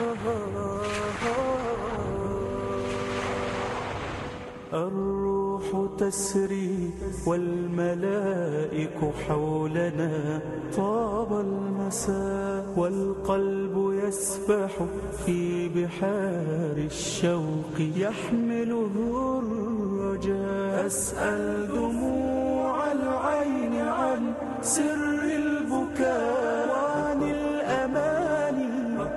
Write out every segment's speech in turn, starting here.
الروح تسري والملائك حولنا طاب المساء والقلب يسبح في بحار الشوق يحمله الرجاء أسأل دموع العين عن سر البكاء وعن الأماني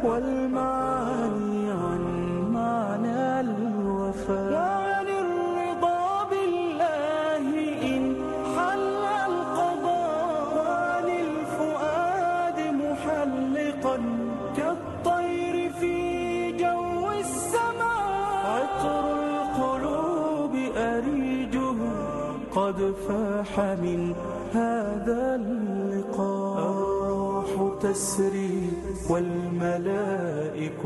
والمعاني عن معنى الوفاء وعن الرضا بالله إن حل القضاء وعن الفؤاد محلقا كالطير في جو السماء عطر القلوب أريجه قد فاح من هذا اللقاء الروح تسري والملائك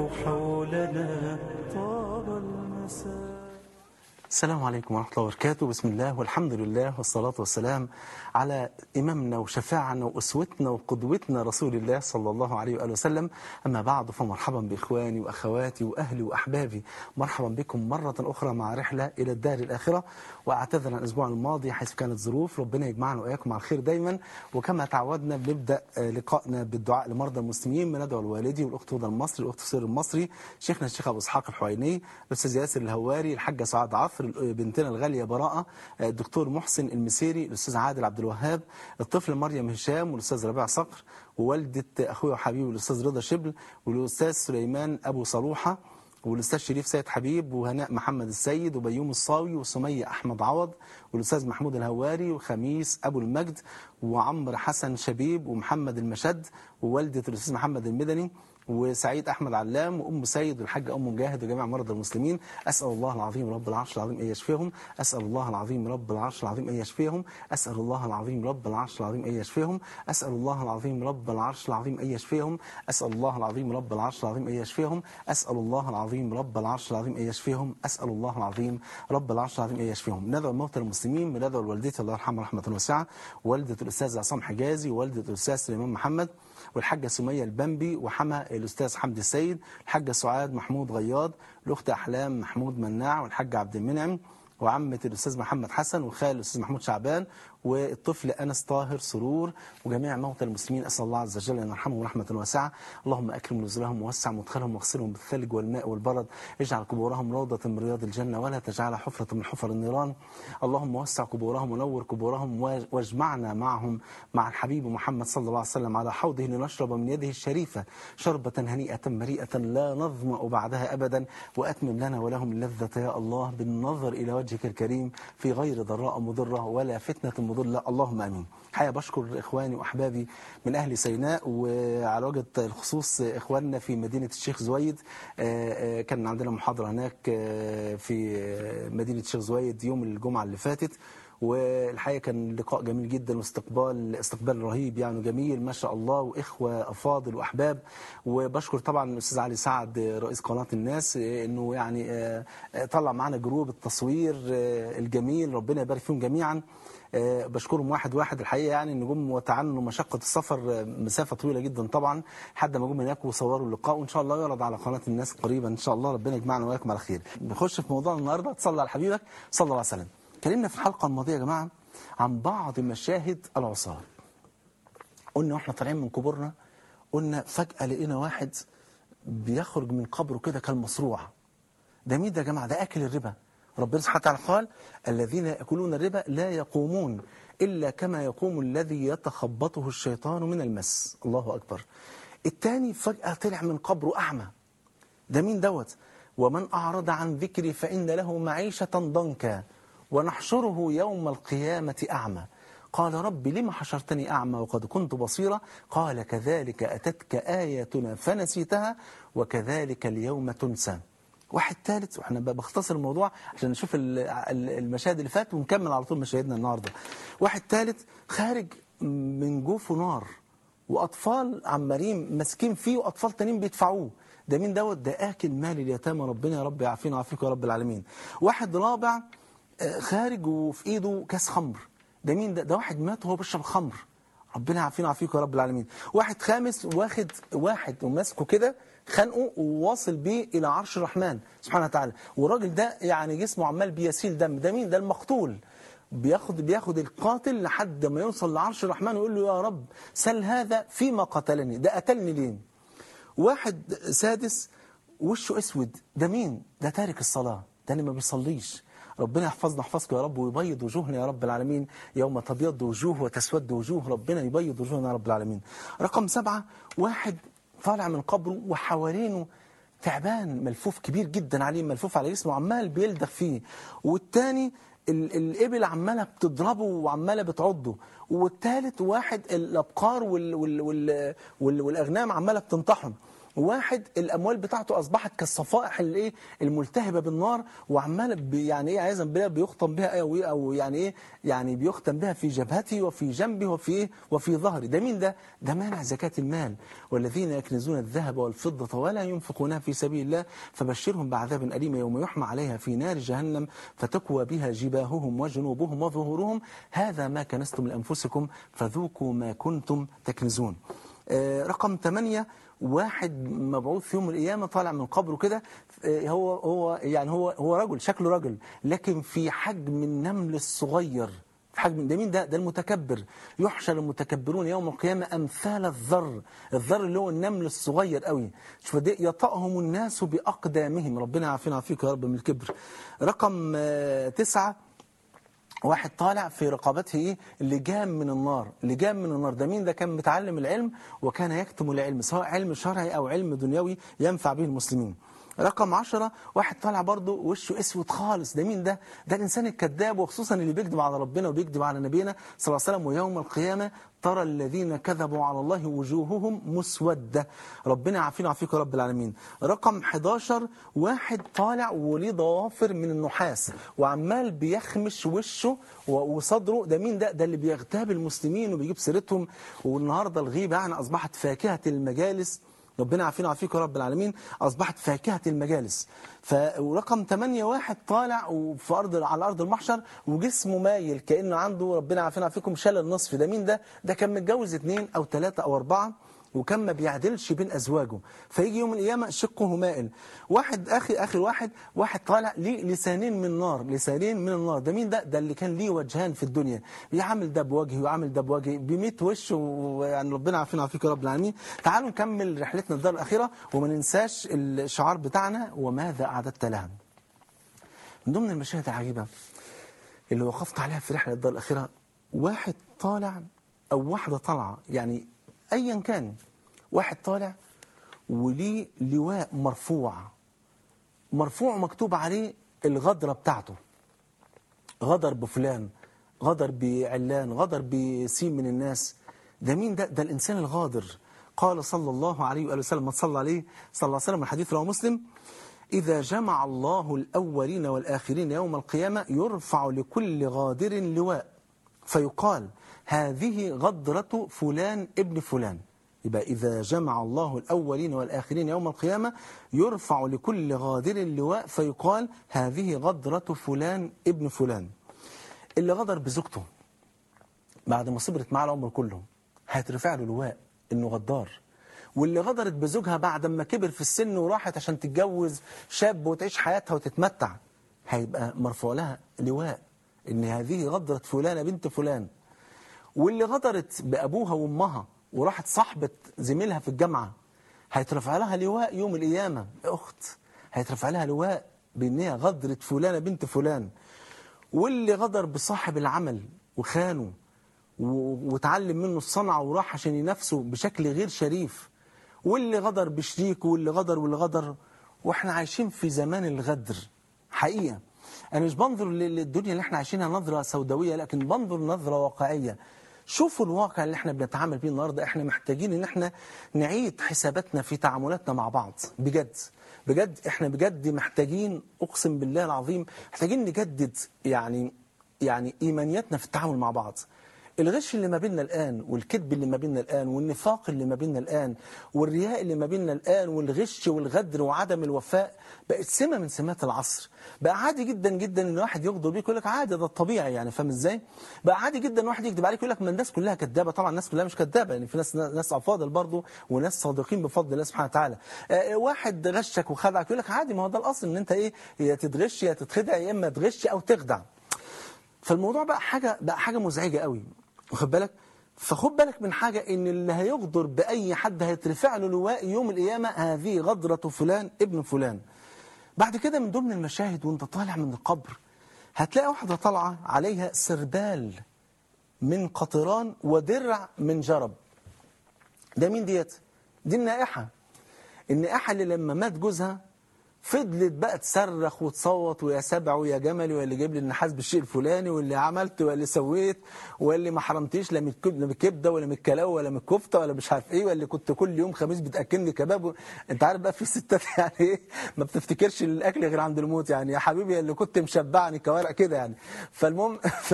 حولنا طاب المساء السلام عليكم ورحمة الله وبركاته بسم الله والحمد لله والصلاة والسلام على إمامنا وشفاعنا وأسوتنا وقدوتنا رسول الله صلى الله عليه وآله وسلم أما بعد فمرحبا بإخواني وأخواتي وأهلي وأحبابي مرحبا بكم مرة أخرى مع رحلة إلى الدار الآخرة وأعتذر عن الأسبوع الماضي حيث كانت ظروف ربنا يجمعنا وإياكم على الخير دايما وكما تعودنا بنبدأ آه، لقائنا بالدعاء لمرضى المسلمين بندعو الوالدي والأخت هدى المصري الأخت سير المصري شيخنا الشيخ أبو إسحاق الحويني الأستاذ ياسر الهواري الحاجة سعاد عفر بنتنا الغالية براءة آه، الدكتور محسن المسيري الأستاذ عادل عبد الوهاب الطفل مريم هشام والأستاذ ربيع صقر ووالدة أخويا وحبيبي الأستاذ رضا شبل والأستاذ سليمان أبو صلوحة والاستاذ شريف سيد حبيب وهناء محمد السيد وبيوم الصاوي وسمية احمد عوض والاستاذ محمود الهواري وخميس ابو المجد وعمر حسن شبيب ومحمد المشد ووالده الاستاذ محمد المدني وسعيد احمد علام وام سيد والحاجه ام مجاهد وجميع مرضى المسلمين اسال الله العظيم رب العرش العظيم ان يشفيهم اسال الله العظيم رب العرش العظيم ان يشفيهم اسال الله العظيم رب العرش العظيم ان يشفيهم اسال الله العظيم رب العرش العظيم ان يشفيهم اسال الله العظيم رب العرش العظيم ان يشفيهم اسال الله العظيم رب العرش العظيم ان يشفيهم اسال الله العظيم رب العرش العظيم ان يشفيهم ندعو الموتى المسلمين بندعو لوالدتي الله يرحمها رحمه واسعه والده الاستاذ عصام حجازي والده الاستاذ سليمان محمد والحاجة سمية البنبي وحما الأستاذ حمدي السيد الحاجة سعاد محمود غياض الأخت أحلام محمود مناع والحاج عبد المنعم وعمة الأستاذ محمد حسن وخال الأستاذ محمود شعبان والطفل أنس طاهر سرور وجميع موتى المسلمين أسأل الله عز وجل أن يرحمهم رحمة واسعة اللهم أكرم نزلهم ووسع مدخلهم واغسلهم بالثلج والماء والبرد اجعل قبورهم روضة من رياض الجنة ولا تجعلها حفرة من حفر النيران اللهم وسع قبورهم ونور قبورهم واجمعنا معهم مع الحبيب محمد صلى الله عليه وسلم على حوضه لنشرب من يده الشريفة شربة هنيئة مريئة لا نظمأ بعدها أبدا وأتمم لنا ولهم اللذة يا الله بالنظر إلى وجهك الكريم في غير ضراء مضرة ولا فتنة مضلة اللهم امين. حقيقه بشكر اخواني واحبابي من اهل سيناء وعلى وجه الخصوص اخواننا في مدينه الشيخ زويد آه، آه، كان عندنا محاضره هناك آه، في مدينه الشيخ زويد يوم الجمعه اللي فاتت والحقيقه كان لقاء جميل جدا واستقبال استقبال رهيب يعني جميل ما شاء الله واخوه افاضل واحباب وبشكر طبعا الاستاذ علي سعد رئيس قناه الناس انه يعني آه، آه، طلع معانا جروب التصوير آه، الجميل ربنا يبارك فيهم جميعا آه، بشكرهم واحد واحد الحقيقه يعني ان جم وتعنوا مشقه السفر آه، مسافه طويله جدا طبعا لحد ما جم هناك وصوروا اللقاء وان شاء الله يعرض على قناه الناس قريبا ان شاء الله ربنا يجمعنا واياكم على خير نخش في موضوع النهارده تصلي على حبيبك صلى الله عليه وسلم اتكلمنا في الحلقه الماضيه يا جماعه عن بعض مشاهد العصاه قلنا واحنا طالعين من قبورنا قلنا فجاه لقينا واحد بيخرج من قبره كده كالمصروع ده مين ده يا جماعه ده اكل الربا ربنا سبحانه وتعالى قال الذين ياكلون الربا لا يقومون الا كما يقوم الذي يتخبطه الشيطان من المس الله اكبر الثاني فجاه طلع من قبره اعمى ده مين دوت ومن أعرض عن ذكري فإن له معيشة ضنكا ونحشره يوم القيامة أعمى قال رب لم حشرتني أعمى وقد كنت بصيرا قال كذلك أتتك آياتنا فنسيتها وكذلك اليوم تنسى واحد ثالث واحنا بقى بختصر الموضوع عشان نشوف ال- ال- المشاهد اللي فات ونكمل على طول مشاهدنا النهارده واحد ثالث خارج من جوفه نار واطفال عمالين ماسكين فيه واطفال تانيين بيدفعوه ده مين دوت ده اكل مال اليتامى ربنا يا رب يعافينا ويعافيك يا رب العالمين واحد رابع آه، خارج وفي ايده كاس خمر ده مين ده ده واحد مات وهو بيشرب خمر ربنا يعافينا ويعافيك يا رب العالمين واحد خامس واخد واحد وماسكه كده خانقه وواصل بيه الى عرش الرحمن سبحانه وتعالى والراجل ده يعني جسمه عمال بيسيل دم ده مين ده المقتول بياخد بياخد القاتل لحد ما يوصل لعرش الرحمن ويقول له يا رب سل هذا فيما قتلني ده قتلني ليه واحد سادس وشه اسود ده مين ده تارك الصلاه ده اللي ما بيصليش ربنا يحفظنا يحفظكم يا رب ويبيض وجوهنا يا رب العالمين يوم تبيض وجوه وتسود وجوه ربنا يبيض وجوهنا يا رب العالمين رقم سبعة واحد طالع من قبره وحوالينه تعبان ملفوف كبير جدا عليه ملفوف على جسمه عمال بيلدغ فيه والتاني ال- الإبل عمالة بتضربه وعمالة بتعضه والتالت واحد الأبقار وال وال وال وال والأغنام عمالة بتنطحن واحد الاموال بتاعته اصبحت كالصفائح الايه الملتهبه بالنار وعماله بي- يعني ايه عايزا بالله بيختم بها او او يعني ايه يعني بيختم بها في جبهته وفي جنبه وفي ايه وفي ظهره ده مين ده ده مانع زكاه المال والذين يكنزون الذهب والفضه ولا ينفقونها في سبيل الله فبشرهم بعذاب اليم يوم يحمى عليها في نار جهنم فتكوى بها جباههم وجنوبهم وظهورهم هذا ما كنستم لانفسكم فذوقوا ما كنتم تكنزون آه، رقم 8 واحد مبعوث في يوم القيامة طالع من قبره كده آه، هو هو يعني هو هو رجل شكله رجل لكن في حجم النمل الصغير في حجم ده مين ده ده المتكبر يحشر المتكبرون يوم القيامة أمثال الذر الذر اللي هو النمل الصغير قوي شوف ده يطأهم الناس بأقدامهم ربنا يعافينا ويعافيك يا رب من الكبر رقم آه، تسعة واحد طالع في رقبته ايه لجام من النار لجام من النار ده مين ده كان متعلم العلم وكان يكتم العلم سواء علم شرعي او علم دنيوي ينفع به المسلمين رقم عشرة واحد طالع برضه وشه اسود خالص ده مين ده ده الانسان الكذاب وخصوصا اللي بيكذب على ربنا وبيكذب على نبينا صلى الله عليه وسلم ويوم القيامه ترى الذين كذبوا على الله وجوههم مسوده ربنا يعافينا ويعافيك يا رب العالمين رقم 11 واحد طالع وليه ضوافر من النحاس وعمال بيخمش وشه و- وصدره ده مين ده ده اللي بيغتاب المسلمين وبيجيب سيرتهم والنهارده الغيبه يعني اصبحت فاكهه المجالس ربنا يعافينا ويعافيك يا رب العالمين اصبحت فاكهه المجالس ف ورقم 8 واحد طالع وفي ارض على ارض المحشر وجسمه مايل كانه عنده ربنا يعافينا ويعافيكم شلل نصف ده مين ده ده كان متجوز اثنين او ثلاثه او اربعه وكان ما بيعدلش بين ازواجه فيجي يوم القيامه شقه مائل واحد اخي اخر واحد واحد طالع ليه لسانين من نار لسانين من النار ده مين ده ده اللي كان ليه وجهان في الدنيا يعمل ده بوجهه ويعمل ده بوجهه بميت وش ويعني ربنا عافينا وعافيك يا رب العالمين تعالوا نكمل رحلتنا الدار الاخيره وما ننساش الشعار بتاعنا وماذا اعددت لها من ضمن المشاهد العجيبه اللي وقفت عليها في رحله الدار الاخيره واحد طالع او واحده طالعه يعني ايا كان واحد طالع وليه لواء مرفوع مرفوع مكتوب عليه الغدره بتاعته غدر بفلان غدر بعلان غدر بسين من الناس ده مين ده ده الانسان الغادر قال صلى الله عليه واله وسلم ما صلى عليه صلى الله عليه وسلم الحديث رواه مسلم إذا جمع الله الأولين والآخرين يوم القيامة يرفع لكل غادر لواء فيقال هذه غدرة فلان ابن فلان يبقى إذا جمع الله الأولين والآخرين يوم القيامة يرفع لكل غادر لواء فيقال هذه غدرة فلان ابن فلان اللي غدر بزوجته بعد ما صبرت معاه العمر كله هيترفع له لواء انه غدار واللي غدرت بزوجها بعد ما كبر في السن وراحت عشان تتجوز شاب وتعيش حياتها وتتمتع هيبقى مرفوع لها لواء ان هذه غدرت فلانه بنت فلان واللي غدرت بابوها وامها وراحت صاحبه زميلها في الجامعه هيترفع لها لواء يوم القيامه يا اخت هيترفع لها لواء بان هي غدرت فلانه بنت فلان واللي غدر بصاحب العمل وخانه و- وتعلم منه الصنعة وراح عشان ينافسه بشكل غير شريف واللي غدر بشريكه واللي غدر واللي غدر واحنا عايشين في زمان الغدر حقيقة أنا مش بنظر لل- للدنيا اللي احنا عايشينها نظرة سوداوية لكن بنظر نظرة واقعية شوفوا الواقع اللي احنا بنتعامل بيه النهارده احنا محتاجين ان احنا نعيد حساباتنا في تعاملاتنا مع بعض بجد بجد احنا بجد محتاجين اقسم بالله العظيم محتاجين نجدد يعني يعني ايمانياتنا في التعامل مع بعض الغش اللي ما بيننا الآن والكذب اللي ما بيننا الآن والنفاق اللي ما بيننا الآن والرياء اللي ما بيننا الآن والغش والغدر وعدم الوفاء بقت سمة من سمات العصر بقى عادي جدا جدا ان واحد يغدر بيك يقول لك عادي ده الطبيعي يعني فاهم ازاي بقى عادي جدا واحد يكذب عليك يقول لك ما الناس كلها كذابه طبعا الناس كلها مش كذابه يعني في ناس ناس افاضل برضه وناس صادقين بفضل الله سبحانه وتعالى آه، واحد غشك وخدعك يقول لك عادي ما هو ده الاصل ان انت ايه يا تتغش يا تتخدع يا اما تغش او تخدع فالموضوع بقى حاجة بقى حاجة مزعجة قوي واخد بالك فخد بالك من حاجة ان اللي هيغدر بأي حد هيترفع له لواء يوم القيامة هذه غدرة فلان ابن فلان بعد كده من ضمن المشاهد وانت طالع من القبر هتلاقي واحدة طالعة عليها سربال من قطران ودرع من جرب ده مين ديت دي النائحة النائحة اللي لما مات جوزها فضلت بقى تصرخ وتصوت ويا سبع ويا جمل واللي جايب لي النحاس بالشيء الفلاني واللي عملت واللي سويت واللي ما حرمتيش لا من الكب- لا من الكبده ولا من الكلاوه ولا من الكفته ولا مش عارف ايه واللي كنت كل يوم خميس بتاكلني كباب و... انت عارف بقى في ستات يعني ايه ما بتفتكرش الاكل غير عند الموت يعني يا حبيبي يا اللي كنت مشبعني كوارع كده يعني فالمهم ف...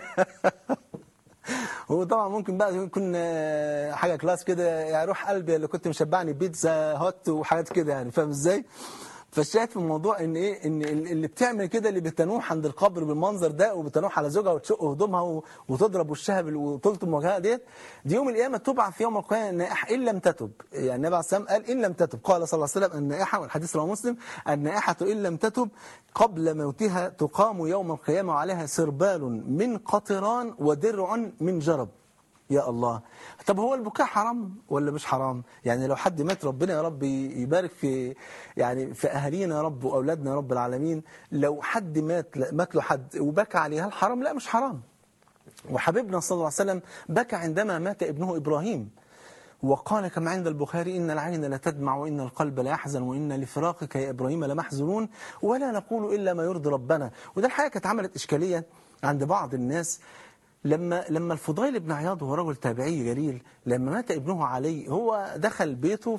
هو طبعا ممكن بقى يكون آه، حاجه كلاس كده يعني روح قلبي اللي كنت مشبعني بيتزا هوت وحاجات كده يعني فاهم ازاي؟ فالشاهد في الموضوع ان ايه ان اللي بتعمل كده اللي بتنوح عند القبر بالمنظر ده وبتنوح على زوجها وتشق هدومها و- وتضرب وشها بال- وتلطم وجهها ديت دي يوم القيامه تبعث يوم القيامه النائحه ان لم تتب يعني النبي عليه الصلاه والسلام قال ان لم تتب قال صلى الله عليه وسلم النائحه والحديث رواه مسلم النائحه ان لم تتب قبل موتها تقام يوم القيامه وعليها سربال من قطران ودرع من جرب يا الله طب هو البكاء حرام ولا مش حرام يعني لو حد مات ربنا يا رب يبارك في يعني في اهالينا يا رب واولادنا يا رب العالمين لو حد مات مات له حد وبكى عليه هل حرام لا مش حرام وحبيبنا صلى الله عليه وسلم بكى عندما مات ابنه ابراهيم وقال كما عند البخاري إن العين لا تدمع وإن القلب لا يحزن وإن لفراقك يا إبراهيم لمحزونون ولا نقول إلا ما يرضي ربنا وده الحقيقة كانت عملت إشكالية عند بعض الناس لما لما الفضيل بن عياض وهو رجل تابعي جليل لما مات ابنه علي هو دخل بيته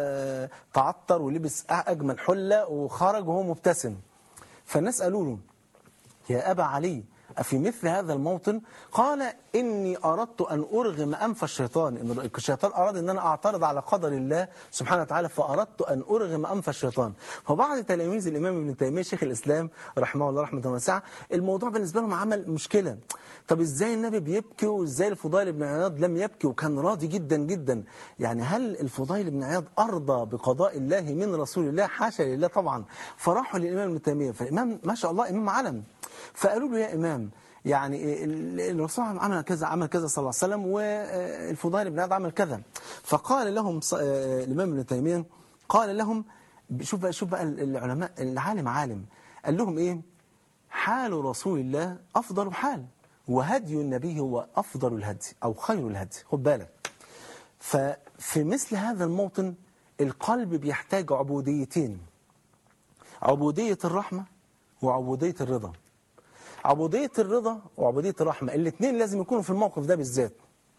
فتعطر ولبس أجمل حلة وخرج وهو مبتسم فالناس قالوا له يا أبا علي أفي مثل هذا الموطن قال إني أردت أن أرغم أنف الشيطان إن الشيطان أراد أن أنا أعترض على قدر الله سبحانه وتعالى فأردت أن أرغم أنف الشيطان فبعض تلاميذ الإمام ابن تيمية شيخ الإسلام رحمه الله رحمة واسعة الموضوع بالنسبة لهم عمل مشكلة طب إزاي النبي بيبكي وإزاي الفضيل بن عياض لم يبكي وكان راضي جدا جدا يعني هل الفضيل بن عياض أرضى بقضاء الله من رسول الله حاشا لله طبعا فراحوا للإمام ابن تيمية فالإمام ما شاء الله إمام علم فقالوا له يا إمام يعني ال- الرسول عمل كذا عمل كذا صلى الله عليه وسلم والفضيل بن عياض عمل كذا فقال لهم ص- آه، الإمام ابن تيمية قال لهم شوف بقى شوف بقى العلماء العالم عالم قال لهم إيه حال رسول الله أفضل حال وهدي النبي هو أفضل الهدي أو خير الهدي خد بالك ففي مثل هذا الموطن القلب بيحتاج عبوديتين عبودية الرحمة وعبودية الرضا عبودية الرضا وعبودية الرحمة الاثنين لازم يكونوا في الموقف ده بالذات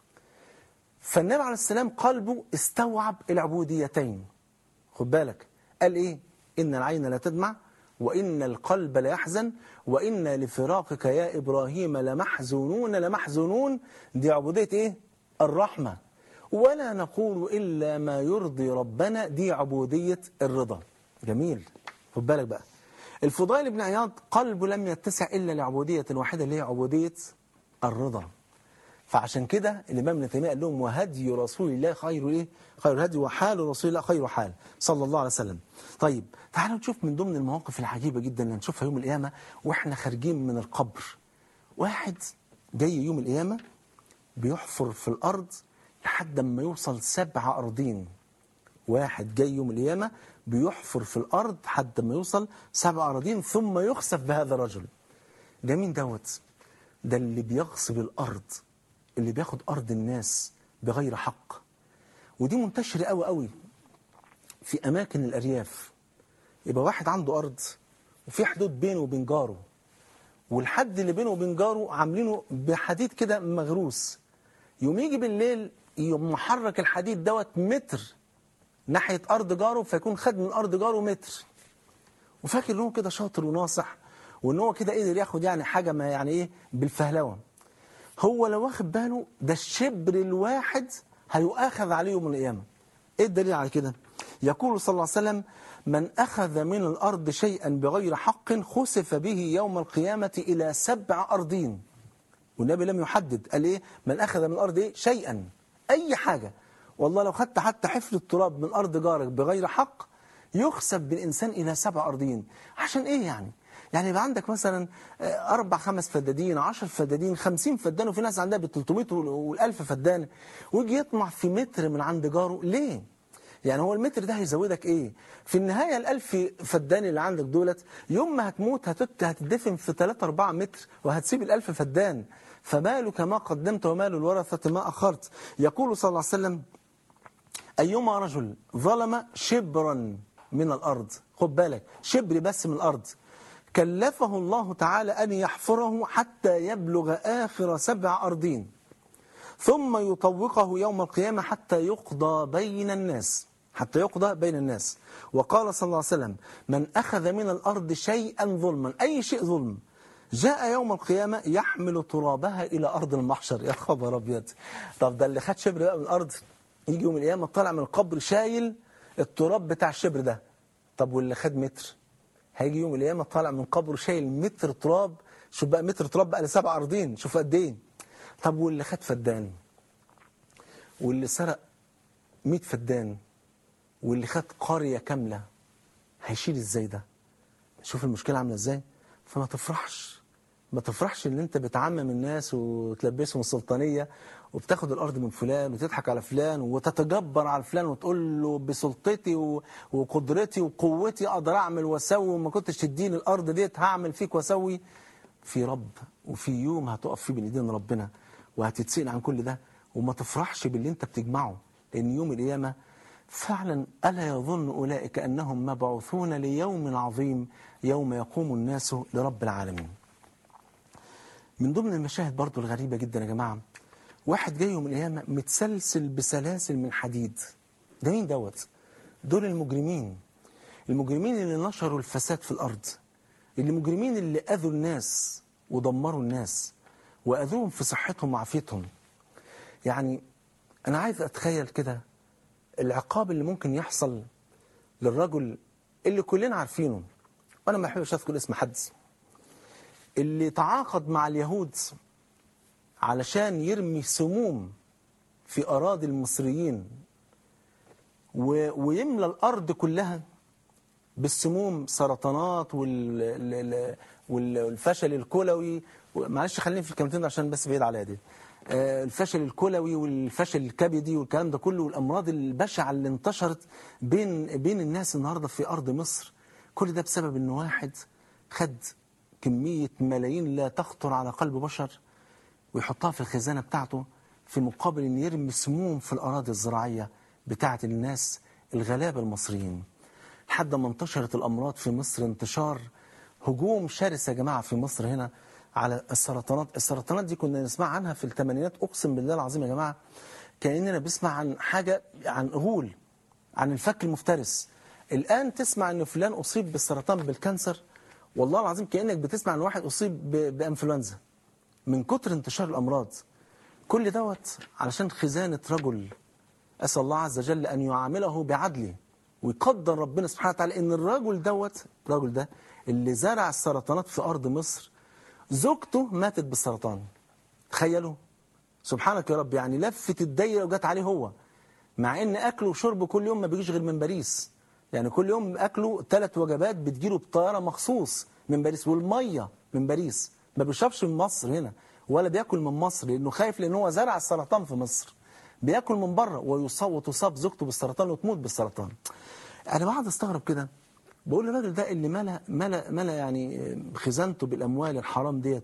فالنبي عليه السلام قلبه استوعب العبوديتين خد بالك قال ايه إن العين لا تدمع وإن القلب لا يحزن وإن لفراقك يا إبراهيم لمحزونون لمحزونون دي عبودية إيه الرحمة ولا نقول إلا ما يرضي ربنا دي عبودية الرضا جميل خد بالك بقى الفضيل بن عياض قلبه لم يتسع إلا لعبودية واحدة اللي هي عبودية الرضا فعشان كده الإمام ابن تيمية قال لهم وهدي رسول الله خير إيه؟ خير الهدي وحال رسول الله خير حال صلى الله عليه وسلم طيب تعالوا نشوف من ضمن المواقف العجيبة جدا اللي هنشوفها يوم القيامة وإحنا خارجين من القبر واحد جاي يوم القيامة بيحفر في الأرض لحد ما يوصل سبع أرضين واحد جاي يوم القيامة بيحفر في الأرض حتى ما يوصل سبع أراضين ثم يخسف بهذا الرجل ده مين دوت ده اللي بيغصب الأرض اللي بياخد أرض الناس بغير حق ودي منتشرة قوي قوي في أماكن الأرياف يبقى واحد عنده أرض وفي حدود بينه وبين جاره والحد اللي بينه وبين جاره عاملينه بحديد كده مغروس يوم يجي بالليل يوم محرك الحديد دوت متر ناحية أرض جاره فيكون خد من أرض جاره متر وفاكر إن هو كده شاطر وناصح وإن هو كده قدر ياخد يعني حاجة ما يعني إيه بالفهلوة هو لو واخد باله ده الشبر الواحد هيؤاخذ عليه يوم القيامة ايه الدليل على كده يقول صلى الله عليه وسلم من أخذ من الأرض شيئا بغير حق خسف به يوم القيامة إلى سبع أرضين والنبي لم يحدد قال ايه من أخذ من الأرض ايه شيئا أي حاجة والله لو خدت حتى حفل التراب من أرض جارك بغير حق يخسف بالإنسان إلى سبع أرضين عشان إيه يعني يعني يبقى عندك مثلا آه، أربع خمس فدادين عشر فدادين خمسين فدان وفي ناس عندها بال 300 والألف فدان ويجي يطمع في متر من عند جاره ليه؟ يعني هو المتر ده هيزودك ايه في النهاية الألف فدان اللي عندك دولت يوم ما هتموت هتت هتدفن في 3 4 متر وهتسيب الألف فدان فمالك ما قدمت ومال الورثة ما أخرت يقول صلى الله عليه وسلم أيما رجل ظلم شبرا من الأرض خد بالك شبر بس من الأرض كلفه الله تعالى أن يحفره حتى يبلغ آخر سبع أرضين ثم يطوقه يوم القيامة حتى يقضى بين الناس حتى يقضى بين الناس وقال صلى الله عليه وسلم من أخذ من الأرض شيئا ظلما أي شيء ظلم جاء يوم القيامة يحمل ترابها إلى أرض المحشر يا خبر أبيض طب ده اللي خد شبر بقى من الأرض يجي يوم القيامة طالع من القبر شايل التراب بتاع الشبر ده طب واللي خد متر هيجي يوم القيامة طالع من قبره شايل متر تراب شوف بقى متر تراب بقى لسبع أرضين شوف قد إيه طب واللي خد فدان واللي سرق 100 فدان واللي خد قرية كاملة هيشيل ازاي ده شوف المشكلة عاملة ازاي فما تفرحش ما تفرحش ان انت بتعمم الناس وتلبسهم السلطانية وبتاخد الارض من فلان وتضحك على فلان وتتجبر على فلان وتقول له بسلطتي و- وقدرتي وقوتي اقدر اعمل واسوي وما كنتش تديني الارض ديت هعمل فيك واسوي في رب وفي يوم هتقف فيه بين ايدين ربنا وهتتسأل عن كل ده وما تفرحش باللي انت بتجمعه لان يوم القيامه فعلا الا يظن اولئك انهم مبعوثون ليوم عظيم يوم يقوم الناس لرب العالمين. من ضمن المشاهد برضو الغريبه جدا يا جماعه واحد جاي يوم القيامه متسلسل بسلاسل من حديد. ده مين دوت؟ دول المجرمين. المجرمين اللي نشروا الفساد في الارض. المجرمين اللي اذوا الناس ودمروا الناس واذوهم في صحتهم وعافيتهم. يعني انا عايز اتخيل كده العقاب اللي ممكن يحصل للرجل اللي كلنا عارفينه وانا ما بحبش اذكر اسم حد اللي تعاقد مع اليهود علشان يرمي سموم في اراضي المصريين و... ويملى الارض كلها بالسموم سرطانات وال... ال- ال- وال- والفشل الكلوي معلش خليني في الكلمتين دول عشان بس بعيد عليها دي آه، الفشل الكلوي والفشل الكبدي والكلام ده كله والامراض البشعه اللي انتشرت بين بين الناس النهارده في ارض مصر كل ده بسبب ان واحد خد كميه ملايين لا تخطر على قلب بشر ويحطها في الخزانه بتاعته في مقابل ان يرمي سموم في الاراضي الزراعيه بتاعه الناس الغلابه المصريين لحد ما انتشرت الامراض في مصر انتشار هجوم شرس يا جماعه في مصر هنا على السرطانات السرطانات دي كنا نسمع عنها في الثمانينات اقسم بالله العظيم يا جماعه كاننا بنسمع عن حاجه عن غول عن الفك المفترس الان تسمع ان فلان اصيب بالسرطان بالكانسر والله العظيم كانك بتسمع ان واحد اصيب ب- بانفلونزا من كتر انتشار الامراض كل دوت علشان خزانه رجل أسأل الله عز وجل أن يعامله بعدله ويقدر ربنا سبحانه وتعالى أن الرجل دوت الرجل ده اللي زرع السرطانات في أرض مصر زوجته ماتت بالسرطان تخيلوا سبحانك يا رب يعني لفت الدايرة وجت عليه هو مع ان اكله وشربه كل يوم ما بيجيش غير من باريس يعني كل يوم اكله ثلاث وجبات بتجيله بطياره مخصوص من باريس والميه من باريس ما بيشربش من مصر هنا ولا بياكل من مصر لانه خايف لان هو زرع السرطان في مصر بياكل من بره ويصاب وتصاب زوجته بالسرطان وتموت بالسرطان انا بقعد استغرب كده بقول للراجل ده اللي ملا ملا ملا يعني خزانته بالاموال الحرام ديت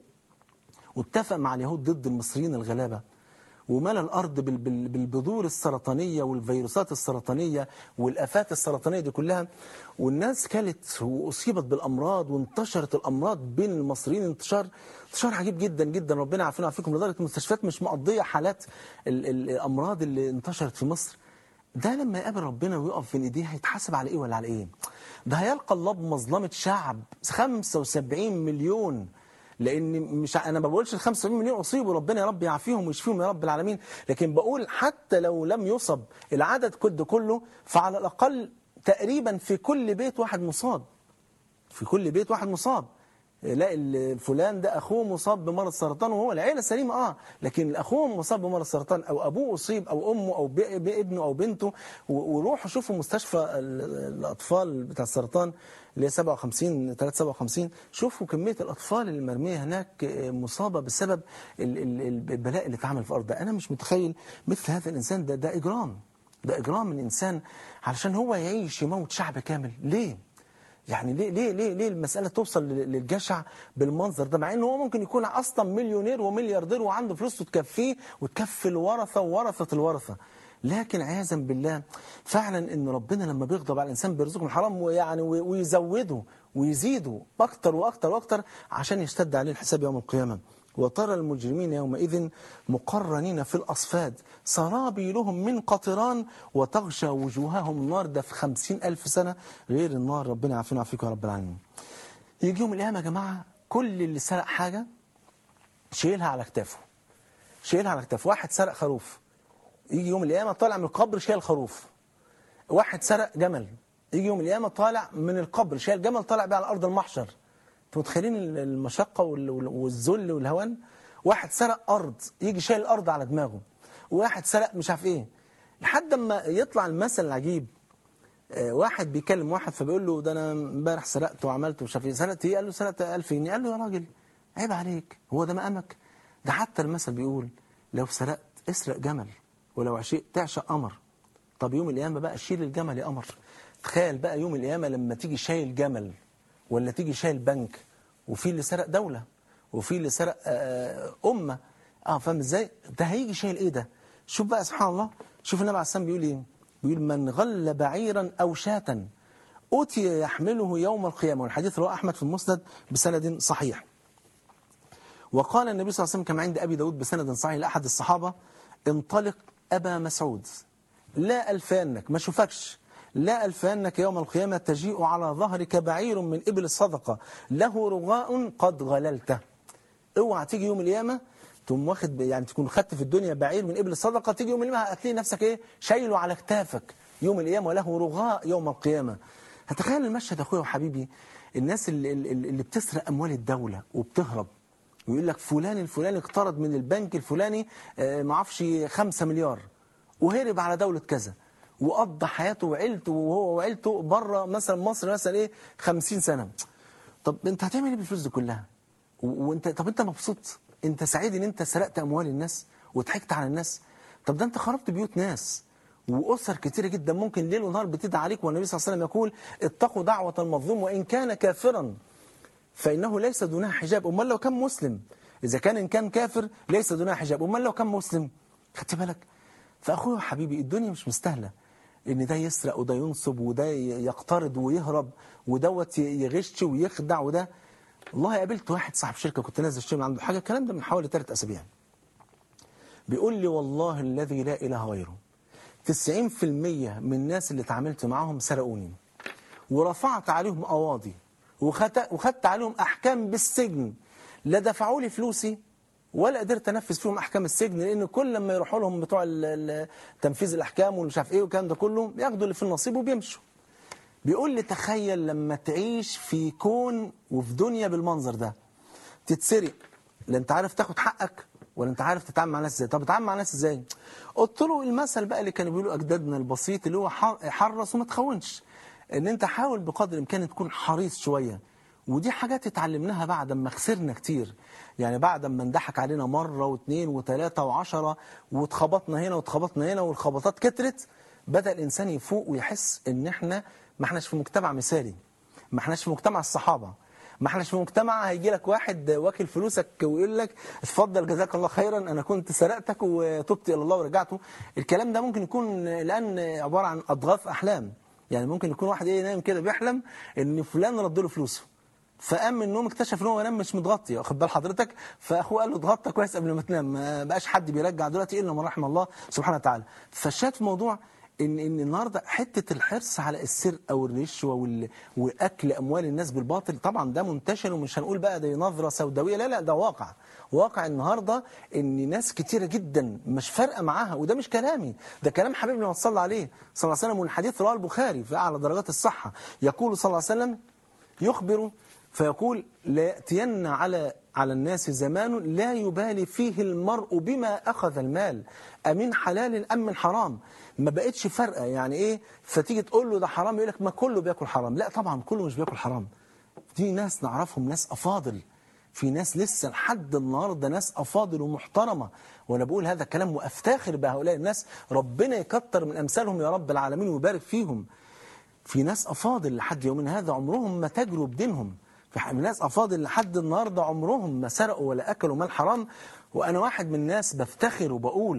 واتفق مع اليهود ضد المصريين الغلابه وملى الارض بال- بال- بالبذور السرطانيه والفيروسات السرطانيه والافات السرطانيه دي كلها والناس كلت واصيبت بالامراض وانتشرت الامراض بين المصريين انتشار انتشار عجيب جدا جدا ربنا يعافينا ويعافيكم لدرجه المستشفيات مش مقضيه حالات ال- ال- الامراض اللي انتشرت في مصر ده لما يقابل ربنا ويقف بين ايديه هيتحاسب على ايه ولا على ايه؟ ده هيلقى الله بمظلمه شعب 75 مليون لان مش ع- انا ما بقولش ال 75 مليون اصيبوا ربنا يا رب يعافيهم ويشفيهم يا رب العالمين لكن بقول حتى لو لم يصب العدد كله كله فعلى الاقل تقريبا في كل بيت واحد مصاب في كل بيت واحد مصاب لا ال- فلان ده اخوه مصاب بمرض سرطان وهو العيله سليمه اه لكن اخوه مصاب بمرض سرطان او ابوه اصيب او امه او ب- بابنه او بنته و- وروحوا شوفوا مستشفى ال- الاطفال بتاع السرطان اللي هي 57 357 شوفوا كميه الاطفال اللي مرميه هناك آه، مصابه بسبب ال- ال- ال- البلاء اللي اتعمل في الارض ده انا مش متخيل مثل هذا الانسان ده ده اجرام ده اجرام من انسان علشان هو يعيش يموت شعب كامل ليه يعني ليه ليه ليه ليه المساله توصل لل- للجشع بالمنظر ده مع ان هو ممكن يكون اصلا مليونير وملياردير وعنده فلوس تكفيه وتكفي الورثه وورثه الورثه لكن عياذا بالله فعلا ان ربنا لما بيغضب على الانسان بيرزقه من الحرام ويعني وي- ويزوده ويزيده اكتر واكتر واكتر عشان يشتد عليه الحساب يوم القيامه وترى المجرمين يومئذ مقرنين في الأصفاد سرابيلهم من قطران وتغشى وجوههم النار ده في خمسين ألف سنة غير النار ربنا يعافينا ويعافيكم يا رب العالمين يجي يوم القيامة يا جماعة كل اللي سرق حاجة شايلها على كتافه شايلها على كتافه واحد سرق خروف يجي يوم القيامة طالع من القبر شايل خروف واحد سرق جمل يجي يوم القيامة طالع من القبر شايل جمل طالع بيه على أرض المحشر انتوا متخيلين المشقة وال- وال- والذل والهوان واحد سرق أرض يجي شايل الأرض على دماغه واحد سرق مش عارف إيه لحد ما يطلع المثل العجيب آه، واحد بيكلم واحد فبيقول له ده انا امبارح سرقت وعملت ومش عارف ايه سرقت ايه قال له سرقت 1000 جنيه قال له يا راجل عيب عليك هو ده مقامك ده حتى المثل بيقول لو سرقت اسرق جمل ولو عشقت تعشق قمر طب يوم القيامه بقى شيل الجمل يا قمر تخيل بقى يوم القيامه لما تيجي شايل جمل ولا تيجي شايل بنك وفي اللي سرق دوله وفي اللي سرق آه، امه اه فاهم ازاي ده هيجي شايل ايه ده شوف بقى سبحان الله شوف النبي عليه السلام بيقول ايه بيقول من غل بعيرا او شاة أتي يحمله يوم القيامة والحديث رواه أحمد في المسند بسند صحيح وقال النبي صلى الله عليه وسلم كما عند أبي داود بسند صحيح لأحد الصحابة انطلق أبا مسعود لا ألفانك ما شوفكش لا ألفانك يوم القيامة تجيء على ظهرك بعير من إبل الصدقة له رغاء قد غللته اوعى تيجي يوم القيامة تقوم واخد يعني تكون خدت في الدنيا بعير من ابل الصدقه تيجي يوم القيامه هتلاقي نفسك ايه شايله على كتافك يوم القيامه وله رغاء يوم القيامه هتخيل المشهد يا اخويا وحبيبي الناس اللي, اللي اللي بتسرق اموال الدوله وبتهرب ويقول لك فلان الفلاني اقترض من البنك الفلاني آه، ما اعرفش 5 مليار وهرب على دوله كذا وقضى حياته وعيلته وهو وعيلته بره مثلا مصر مثلا ايه 50 سنه طب انت هتعمل ايه بالفلوس دي كلها و- وانت طب انت مبسوط انت سعيد ان انت سرقت اموال الناس وضحكت على الناس طب ده انت خربت بيوت ناس واسر كتيره جدا ممكن ليل ونهار بتدعي عليك والنبي صلى الله عليه وسلم يقول اتقوا دعوه المظلوم وان كان كافرا فانه ليس دونها حجاب امال لو كان مسلم اذا كان ان كان كافر ليس دونها حجاب امال لو كان مسلم خدت بالك فاخويا وحبيبي الدنيا مش مستاهله ان ده يسرق وده ينصب وده يقترض ويهرب ودوت يغش ويخدع وده والله قابلت واحد صاحب شركه كنت نازل اشتري من عنده حاجه الكلام ده من حوالي ثلاث اسابيع بيقول لي والله الذي لا اله غيره 90% من الناس اللي اتعاملت معاهم سرقوني ورفعت عليهم قواضي وخدت وخدت عليهم احكام بالسجن لا دفعوا لي فلوسي ولا قدرت انفذ فيهم احكام السجن لان كل لما يروحوا لهم بتوع ال- ال- تنفيذ الاحكام ومش عارف ايه والكلام ده كله بياخدوا اللي في النصيب وبيمشوا بيقول لي تخيل لما تعيش في كون وفي دنيا بالمنظر ده تتسرق لا انت عارف تاخد حقك ولا انت عارف تتعامل مع الناس ازاي طب تتعامل مع الناس ازاي قلت له المثل بقى اللي كانوا بيقولوا اجدادنا البسيط اللي هو حر- حرص وما تخونش ان انت حاول بقدر الامكان تكون حريص شويه ودي حاجات اتعلمناها بعد ما خسرنا كتير يعني بعد ما اندحك علينا مرة واثنين وثلاثة وعشرة واتخبطنا هنا واتخبطنا هنا والخبطات كترت بدأ الإنسان يفوق ويحس إن إحنا ما إحناش في مجتمع مثالي ما إحناش في مجتمع الصحابة ما إحناش في مجتمع هيجي لك واحد واكل فلوسك ويقول لك اتفضل جزاك الله خيرا أنا كنت سرقتك وتبت إلى الله ورجعته الكلام ده ممكن يكون الآن عبارة عن أضغاث أحلام يعني ممكن يكون واحد ايه نايم كده بيحلم ان فلان رد له فلوسه فقام من النوم اكتشف ان هو نام مش متغطي واخد بال حضرتك فاخوه قال له اتغطى كويس قبل ما تنام ما بقاش حد بيرجع دلوقتي الا من رحم الله سبحانه وتعالى فالشاهد في الموضوع ان ان النهارده حته الحرص على السرقه والرشوه وال... واكل اموال الناس بالباطل طبعا ده منتشر ومش هنقول بقى دي نظره سوداويه لا لا ده واقع واقع النهارده ان ناس كتيره جدا مش فارقه معاها وده مش كلامي ده كلام حبيبنا صلى عليه صلى الله عليه وسلم والحديث رواه البخاري في اعلى درجات الصحه يقول صلى الله عليه وسلم يخبر فيقول لا يأتين على على الناس زمان لا يبالي فيه المرء بما أخذ المال أمن حلال أم من حرام ما بقتش فرقة يعني إيه فتيجي تقول له ده حرام يقول لك ما كله بياكل حرام لا طبعا كله مش بياكل حرام في ناس نعرفهم ناس أفاضل في ناس لسه لحد النهارده ناس افاضل ومحترمه وانا بقول هذا الكلام وافتخر بهؤلاء الناس ربنا يكتر من امثالهم يا رب العالمين ويبارك فيهم في ناس افاضل لحد يومنا هذا عمرهم ما تجروا بدينهم في ناس افاضل لحد النهارده عمرهم ما سرقوا ولا اكلوا مال حرام وانا واحد من الناس بفتخر وبقول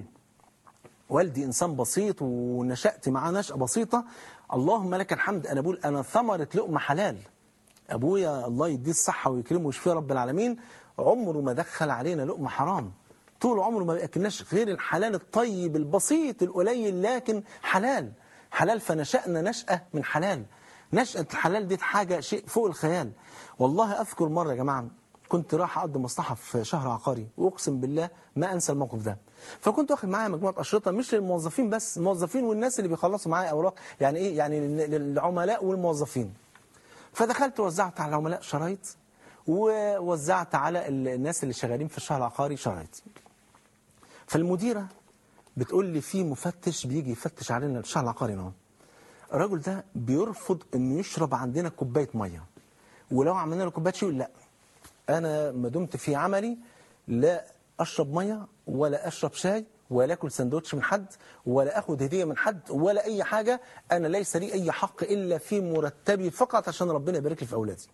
والدي انسان بسيط ونشات معاه نشاه بسيطه اللهم لك الحمد انا بقول انا ثمره لقمه حلال ابويا الله يديه الصحه ويكرمه ويشفيه رب العالمين عمره ما دخل علينا لقمه حرام طول عمره ما بياكلناش غير الحلال الطيب البسيط القليل لكن حلال حلال فنشأنا نشأة من حلال نشأة الحلال دي حاجة شيء فوق الخيال والله أذكر مرة يا جماعة كنت رايح أقضي مصلحة في شهر عقاري وأقسم بالله ما أنسى الموقف ده فكنت واخد معايا مجموعة أشرطة مش للموظفين بس الموظفين والناس اللي بيخلصوا معايا أوراق يعني إيه يعني للعملاء والموظفين فدخلت وزعت على العملاء شرايط ووزعت على الناس اللي شغالين في الشهر العقاري شرايط فالمديرة بتقول لي في مفتش بيجي يفتش علينا الشهر العقاري هنا الراجل ده بيرفض انه يشرب عندنا كوبايه ميه ولو عملنا له كوبايه شاي يقول لا انا ما دمت في عملي لا اشرب ميه ولا اشرب شاي ولا اكل سندوتش من حد ولا اخد هديه من حد ولا اي حاجه انا ليس لي اي حق الا في مرتبي فقط عشان ربنا يبارك لي في اولادي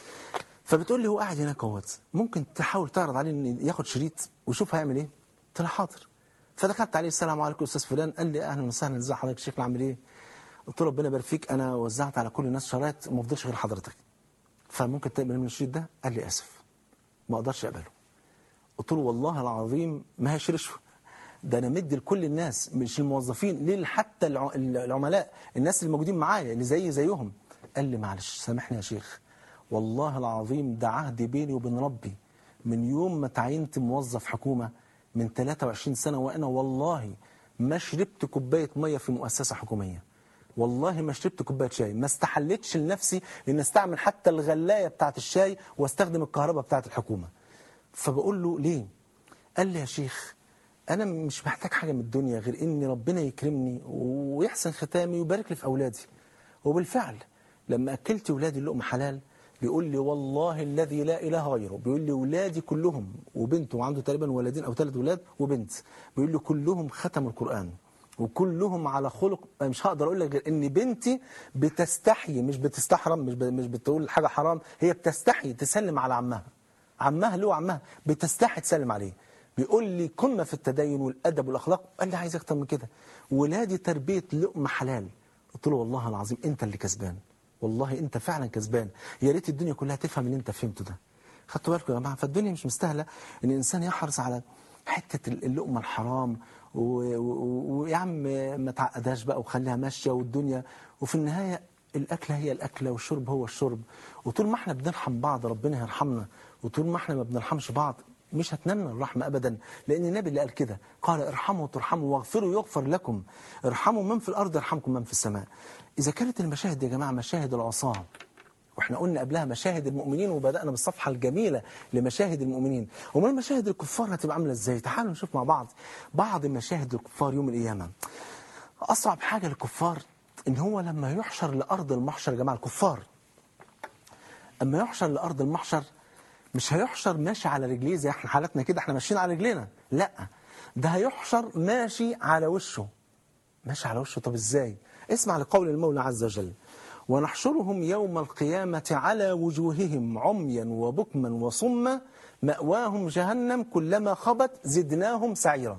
فبتقول لي هو قاعد هناك اهوت ممكن تحاول تعرض عليه ان ياخد شريط وشوف هيعمل ايه قلت له حاضر فدخلت عليه السلام عليكم استاذ فلان قال لي اهلا وسهلا ازي حضرتك شيخ عامل ايه قلت له ربنا يبارك فيك انا وزعت على كل الناس شرايط وما فضلش غير حضرتك فممكن تقبل من الشريط ده قال لي اسف ما اقدرش اقبله قلت له والله العظيم ما هيش رشوه ده انا مدي لكل الناس مش الموظفين ليه حتى العملاء الناس اللي موجودين معايا اللي زي زيهم قال لي معلش سامحني يا شيخ والله العظيم ده عهد بيني وبين ربي من يوم ما تعينت موظف حكومه من 23 سنه وانا والله ما شربت كوبايه ميه في مؤسسه حكوميه والله ما شربت كوبايه شاي ما استحلتش لنفسي ان استعمل حتى الغلايه بتاعه الشاي واستخدم الكهرباء بتاعه الحكومه فبقول له ليه قال لي يا شيخ انا مش محتاج حاجه من الدنيا غير ان ربنا يكرمني ويحسن ختامي ويبارك لي في اولادي وبالفعل لما اكلت ولادي اللقمه حلال بيقول لي والله الذي لا اله غيره بيقول لي ولادي كلهم وبنته وعنده تقريبا ولدين او ثلاث ولاد وبنت بيقول لي كلهم ختموا القران وكلهم على خلق مش هقدر اقول لك غير ان بنتي بتستحي مش بتستحرم مش مش بتقول حاجه حرام هي بتستحي تسلم على عمها عمها اللي هو عمها بتستحي تسلم عليه بيقول لي قمه في التدين والادب والاخلاق قال لي عايز اكتر من كده ولادي تربيه لقمه حلال قلت له والله العظيم انت اللي كسبان والله انت فعلا كسبان يا ريت الدنيا كلها تفهم اللي انت فهمته ده خدتوا بالكم يا جماعه فالدنيا مش مستاهله ان الانسان يحرص على حته اللقمه الحرام ويا عم ما تعقدهاش بقى وخليها ماشيه والدنيا وفي النهايه الاكله هي الاكله والشرب هو الشرب وطول ما احنا بنرحم بعض ربنا هيرحمنا وطول ما احنا ما بنرحمش بعض مش هتنالنا الرحمة أبدا لأن النبي اللي قال كده قال ارحموا ترحموا واغفروا يغفر لكم ارحموا من في الأرض يرحمكم من في السماء إذا كانت المشاهد يا جماعة مشاهد العصاة واحنا قلنا قبلها مشاهد المؤمنين وبدأنا بالصفحة الجميلة لمشاهد المؤمنين ومن مشاهد الكفار هتبقى عاملة ازاي تعالوا نشوف مع بعض بعض مشاهد الكفار يوم القيامة أصعب حاجة للكفار إن هو لما يحشر لأرض المحشر يا جماعة الكفار أما يحشر لأرض المحشر مش هيحشر ماشي على رجليه زي احنا حالتنا كده احنا ماشيين على رجلينا لا ده هيحشر ماشي على وشه ماشي على وشه طب ازاي اسمع لقول المولى عز وجل ونحشرهم يوم القيامة على وجوههم عميا وبكما وصما مأواهم جهنم كلما خبت زدناهم سعيرا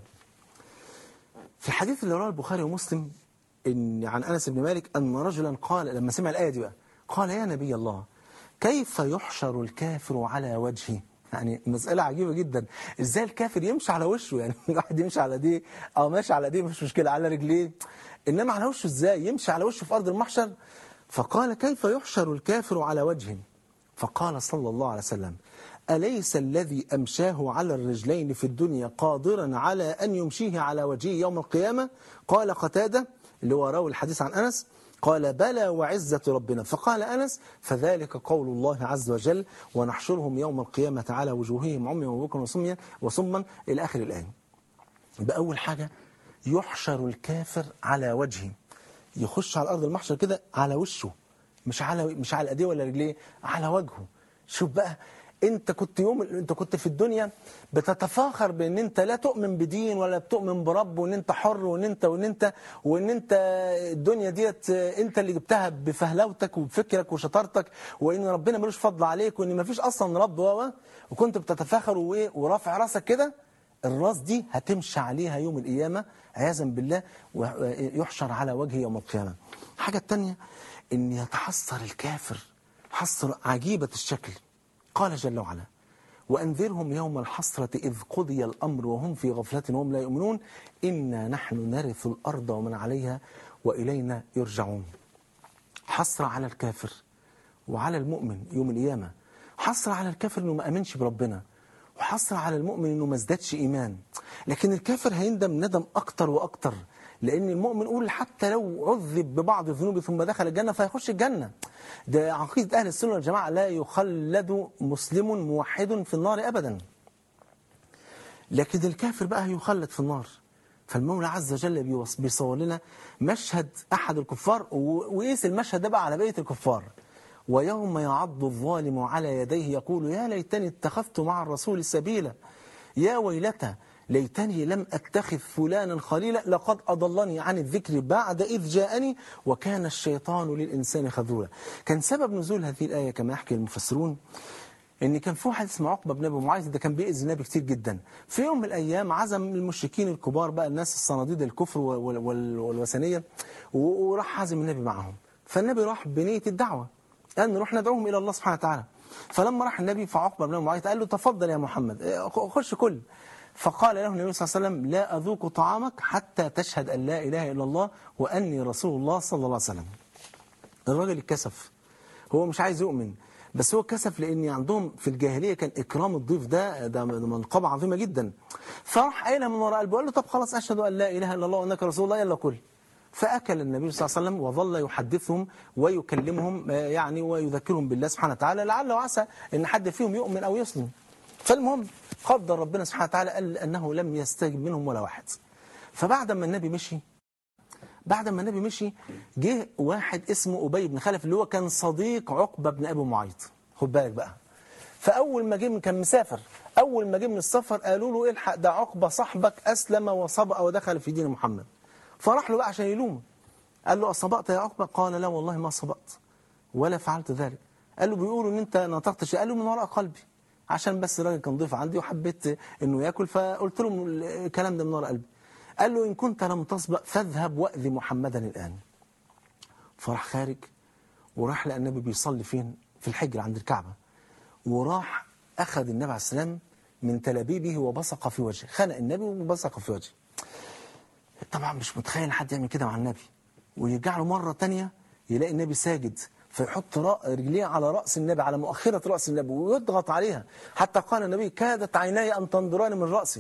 في الحديث اللي رواه البخاري ومسلم إن عن أنس بن مالك أن رجلا قال لما سمع الآية دي بقى قال يا نبي الله كيف يحشر الكافر على وجهه يعني مسألة عجيبة جدا ازاي الكافر يمشي على وشه يعني الواحد يمشي على دي او ماشي على دي مش مشكلة على رجليه انما على وشه ازاي يمشي على وشه في ارض المحشر فقال كيف يحشر الكافر على وجهه فقال صلى الله عليه وسلم أليس الذي أمشاه على الرجلين في الدنيا قادرا على أن يمشيه على وجهه يوم القيامة قال قتادة اللي هو راوي الحديث عن أنس قال بلى وعزة ربنا فقال أنس فذلك قول الله عز وجل ونحشرهم يوم القيامة على وجوههم عميا وبكرا وصميا وصما إلى آخر الآية بأول حاجة يحشر الكافر على وجهه يخش على أرض المحشر كده على وشه مش على مش على ايديه ولا رجليه على وجهه شوف بقى انت كنت يوم انت كنت في الدنيا بتتفاخر بان انت لا تؤمن بدين ولا بتؤمن برب وان انت حر وان انت وان انت وان انت الدنيا ديت انت اللي جبتها بفهلوتك وبفكرك وشطارتك وان ربنا ملوش فضل عليك وان مفيش اصلا رب و وكنت بتتفاخر وايه ورافع راسك كده الراس دي هتمشي عليها يوم القيامه عياذا بالله ويحشر على وجهه يوم القيامه الحاجه الثانيه ان يتحسر الكافر حسر عجيبه الشكل قال جل وعلا وأنذرهم يوم الحسرة إذ قضي الأمر وهم في غفلة وهم لا يؤمنون إنا نحن نرث الأرض ومن عليها وإلينا يرجعون حسرة على الكافر وعلى المؤمن يوم القيامة حسرة على الكافر أنه ما أمنش بربنا وحسرة على المؤمن أنه ما ازدادش إيمان لكن الكافر هيندم ندم أكتر وأكتر لأن المؤمن يقول حتى لو عذب ببعض الذنوب ثم دخل الجنة فيخش الجنة ده عقيدة أهل السنة والجماعة لا يخلد مسلم موحد في النار أبدا لكن الكافر بقى يخلد في النار فالمولى عز وجل بيصور لنا مشهد أحد الكفار وقيس المشهد ده بقى على بقية الكفار ويوم يعض الظالم على يديه يقول يا ليتني اتخذت مع الرسول سبيلا يا ويلتى ليتني لم أتخذ فلانا خليلا لقد أضلني عن الذكر بعد إذ جاءني وكان الشيطان للإنسان خذولا كان سبب نزول هذه الآية كما يحكي المفسرون ان كان في واحد اسمه عقبه بن ابي معيط ده كان بيأذي النبي كتير جدا في يوم من الايام عزم المشركين الكبار بقى الناس الصناديد الكفر والوثنيه وراح عزم النبي معهم فالنبي راح بنيه الدعوه قال نروح ندعوهم الى الله سبحانه وتعالى فلما راح النبي فعقبه بن ابي معيط قال له تفضل يا محمد خش كل فقال له النبي صلى الله عليه وسلم لا أذوق طعامك حتى تشهد أن لا إله إلا الله وأني رسول الله صلى الله عليه وسلم الراجل اتكسف هو مش عايز يؤمن بس هو اتكسف لأن عندهم في الجاهلية كان إكرام الضيف ده ده منقبة عظيمة جدا فراح قايلها من وراء قلبه قال له طب خلاص أشهد أن لا إله إلا الله وأنك رسول الله يلا كل فأكل النبي صلى الله عليه وسلم وظل يحدثهم ويكلمهم يعني ويذكرهم بالله سبحانه وتعالى لعل وعسى أن حد فيهم يؤمن أو يسلم فالمهم قدر ربنا سبحانه وتعالى قال أنه لم يستجب منهم ولا واحد فبعد ما النبي مشي بعد ما النبي مشي جه واحد اسمه أبي بن خلف اللي هو كان صديق عقبة بن أبي معيط خد بالك بقى فأول ما جه كان مسافر أول ما جه من السفر قالوا له الحق ده عقبة صاحبك أسلم وصبأ ودخل في دين محمد فراح له بقى عشان يلومه قال له أصبأت يا عقبة قال لا والله ما صبأت ولا فعلت ذلك قال له بيقولوا ان انت نطقت شيء قال له من وراء قلبي عشان بس الراجل كان ضيف عندي وحبيت انه ياكل فقلت له الكلام ده من وراء قلبي قال له ان كنت لم تسبق فاذهب واذي محمدا الان فراح خارج وراح لقى النبي بيصلي فين في الحجر عند الكعبه وراح اخذ النبي عليه السلام من تلابيبه وبصق في وجهه خنق النبي وبصق في وجهه طبعا مش متخيل حد يعمل كده مع النبي ويرجع له مره تانية يلاقي النبي ساجد فيحط رجليه على رأس النبي على مؤخرة رأس النبي ويضغط عليها حتى قال النبي كادت عيناي أن تنظران من رأسي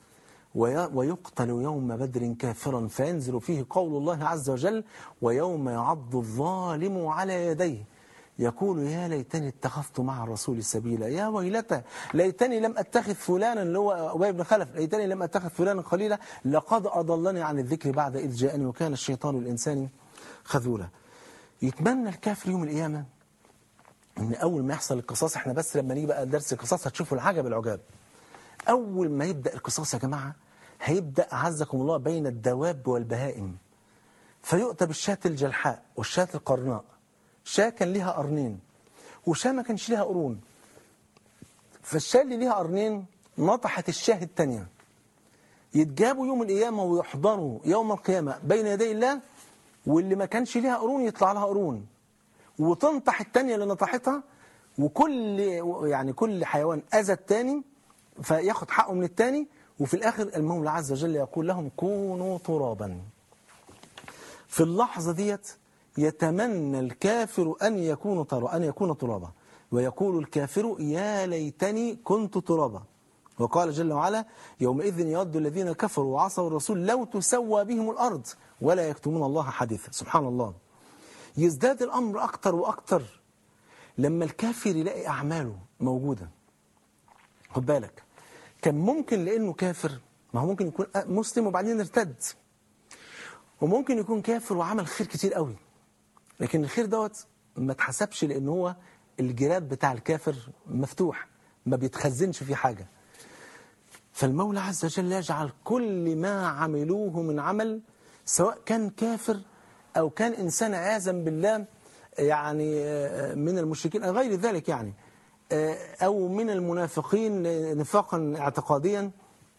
ويقتل يوم بدر كافرا فينزل فيه قول الله عز وجل ويوم يعض الظالم على يديه يقول يا ليتني اتخذت مع الرسول سبيلا يا ويلتى ليتني لم اتخذ فلانا اللي هو ابي بن خلف ليتني لم اتخذ فلانا خليلا لقد اضلني عن الذكر بعد اذ جاءني وكان الشيطان الانسان خذولا يتمنى الكافر يوم القيامة ان اول ما يحصل القصاص احنا بس لما نيجي بقى درس القصاص هتشوفوا العجب العجاب اول ما يبدا القصاص يا جماعه هيبدا اعزكم الله بين الدواب والبهائم فيؤتى بالشاة الجلحاء والشاة القرناء شاة كان ليها قرنين وشاة ما كانش ليها قرون فالشاة اللي ليها قرنين نطحت الشاة الثانيه يتجابوا يوم القيامة ويحضروا يوم القيامة بين يدي الله واللي ما كانش ليها قرون يطلع لها قرون وتنطح التانية اللي نطحتها وكل يعني كل حيوان اذى التاني فياخد حقه من التاني وفي الاخر المولى عز وجل يقول لهم كونوا ترابا في اللحظة ديت يتمنى الكافر أن يكون ترى أن يكون ترابا ويقول الكافر يا ليتني كنت ترابا وقال جل وعلا يومئذ يود الذين كفروا وعصوا الرسول لو تسوى بهم الأرض ولا يكتمون الله حديثا سبحان الله يزداد الأمر أكتر وأكتر لما الكافر يلاقي أعماله موجودة خد بالك كان ممكن لأنه كافر ما هو ممكن يكون مسلم وبعدين ارتد وممكن يكون كافر وعمل خير كتير قوي لكن الخير دوت ما اتحسبش لان هو الجراب بتاع الكافر مفتوح ما بيتخزنش فيه حاجة فالمولى عز وجل يجعل كل ما عملوه من عمل سواء كان كافر أو كان إنسان عياذا بالله يعني من المشركين أو غير ذلك يعني أو من المنافقين نفاقا اعتقاديا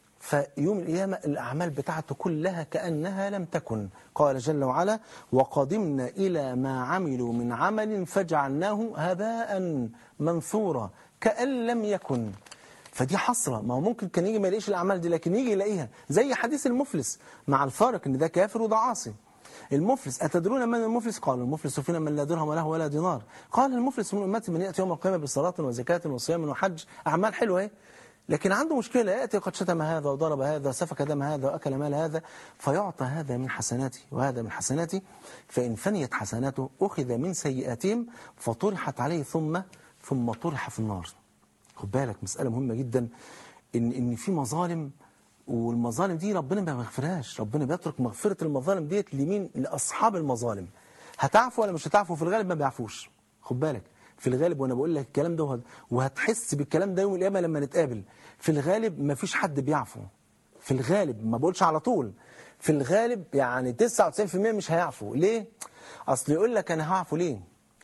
فيوم القيامة الأعمال بتاعته كلها كأنها لم تكن قال جل وعلا وقدمنا إلى ما عملوا من عمل فجعلناه هباء منثورا كأن لم يكن فدي حسرة ما هو ممكن كان يجي ما يلاقيش الأعمال دي لكن يجي يلاقيها زي حديث المفلس مع الفارق إن ده كافر وده عاصي المفلس أتدرون من المفلس قال المفلس فينا من لا درهم له ولا دينار قال المفلس من أمتي من يأتي يوم القيامة بصلاة وزكاة وصيام وحج أعمال حلوة اهي لكن عنده مشكلة يأتي قد شتم هذا وضرب هذا سفك دم هذا وأكل مال هذا فيعطى هذا من حسناته وهذا من حسناته فإن فنيت حسناته أخذ من سيئاتهم فطرحت عليه ثم ثم طرح في النار خد بالك مسألة مهمة جدا إن إن في مظالم والمظالم دي ربنا ما بيغفرهاش ربنا بيترك مغفرة المظالم ديت لمين لأصحاب المظالم هتعفو ولا مش هتعفو في الغالب ما بيعفوش خد بالك في الغالب وانا بقول لك الكلام ده وهتحس بالكلام ده يوم القيامه لما نتقابل في الغالب ما فيش حد بيعفو في الغالب ما بقولش على طول في الغالب يعني 99% مش هيعفو ليه اصل يقول لك انا هعفو ليه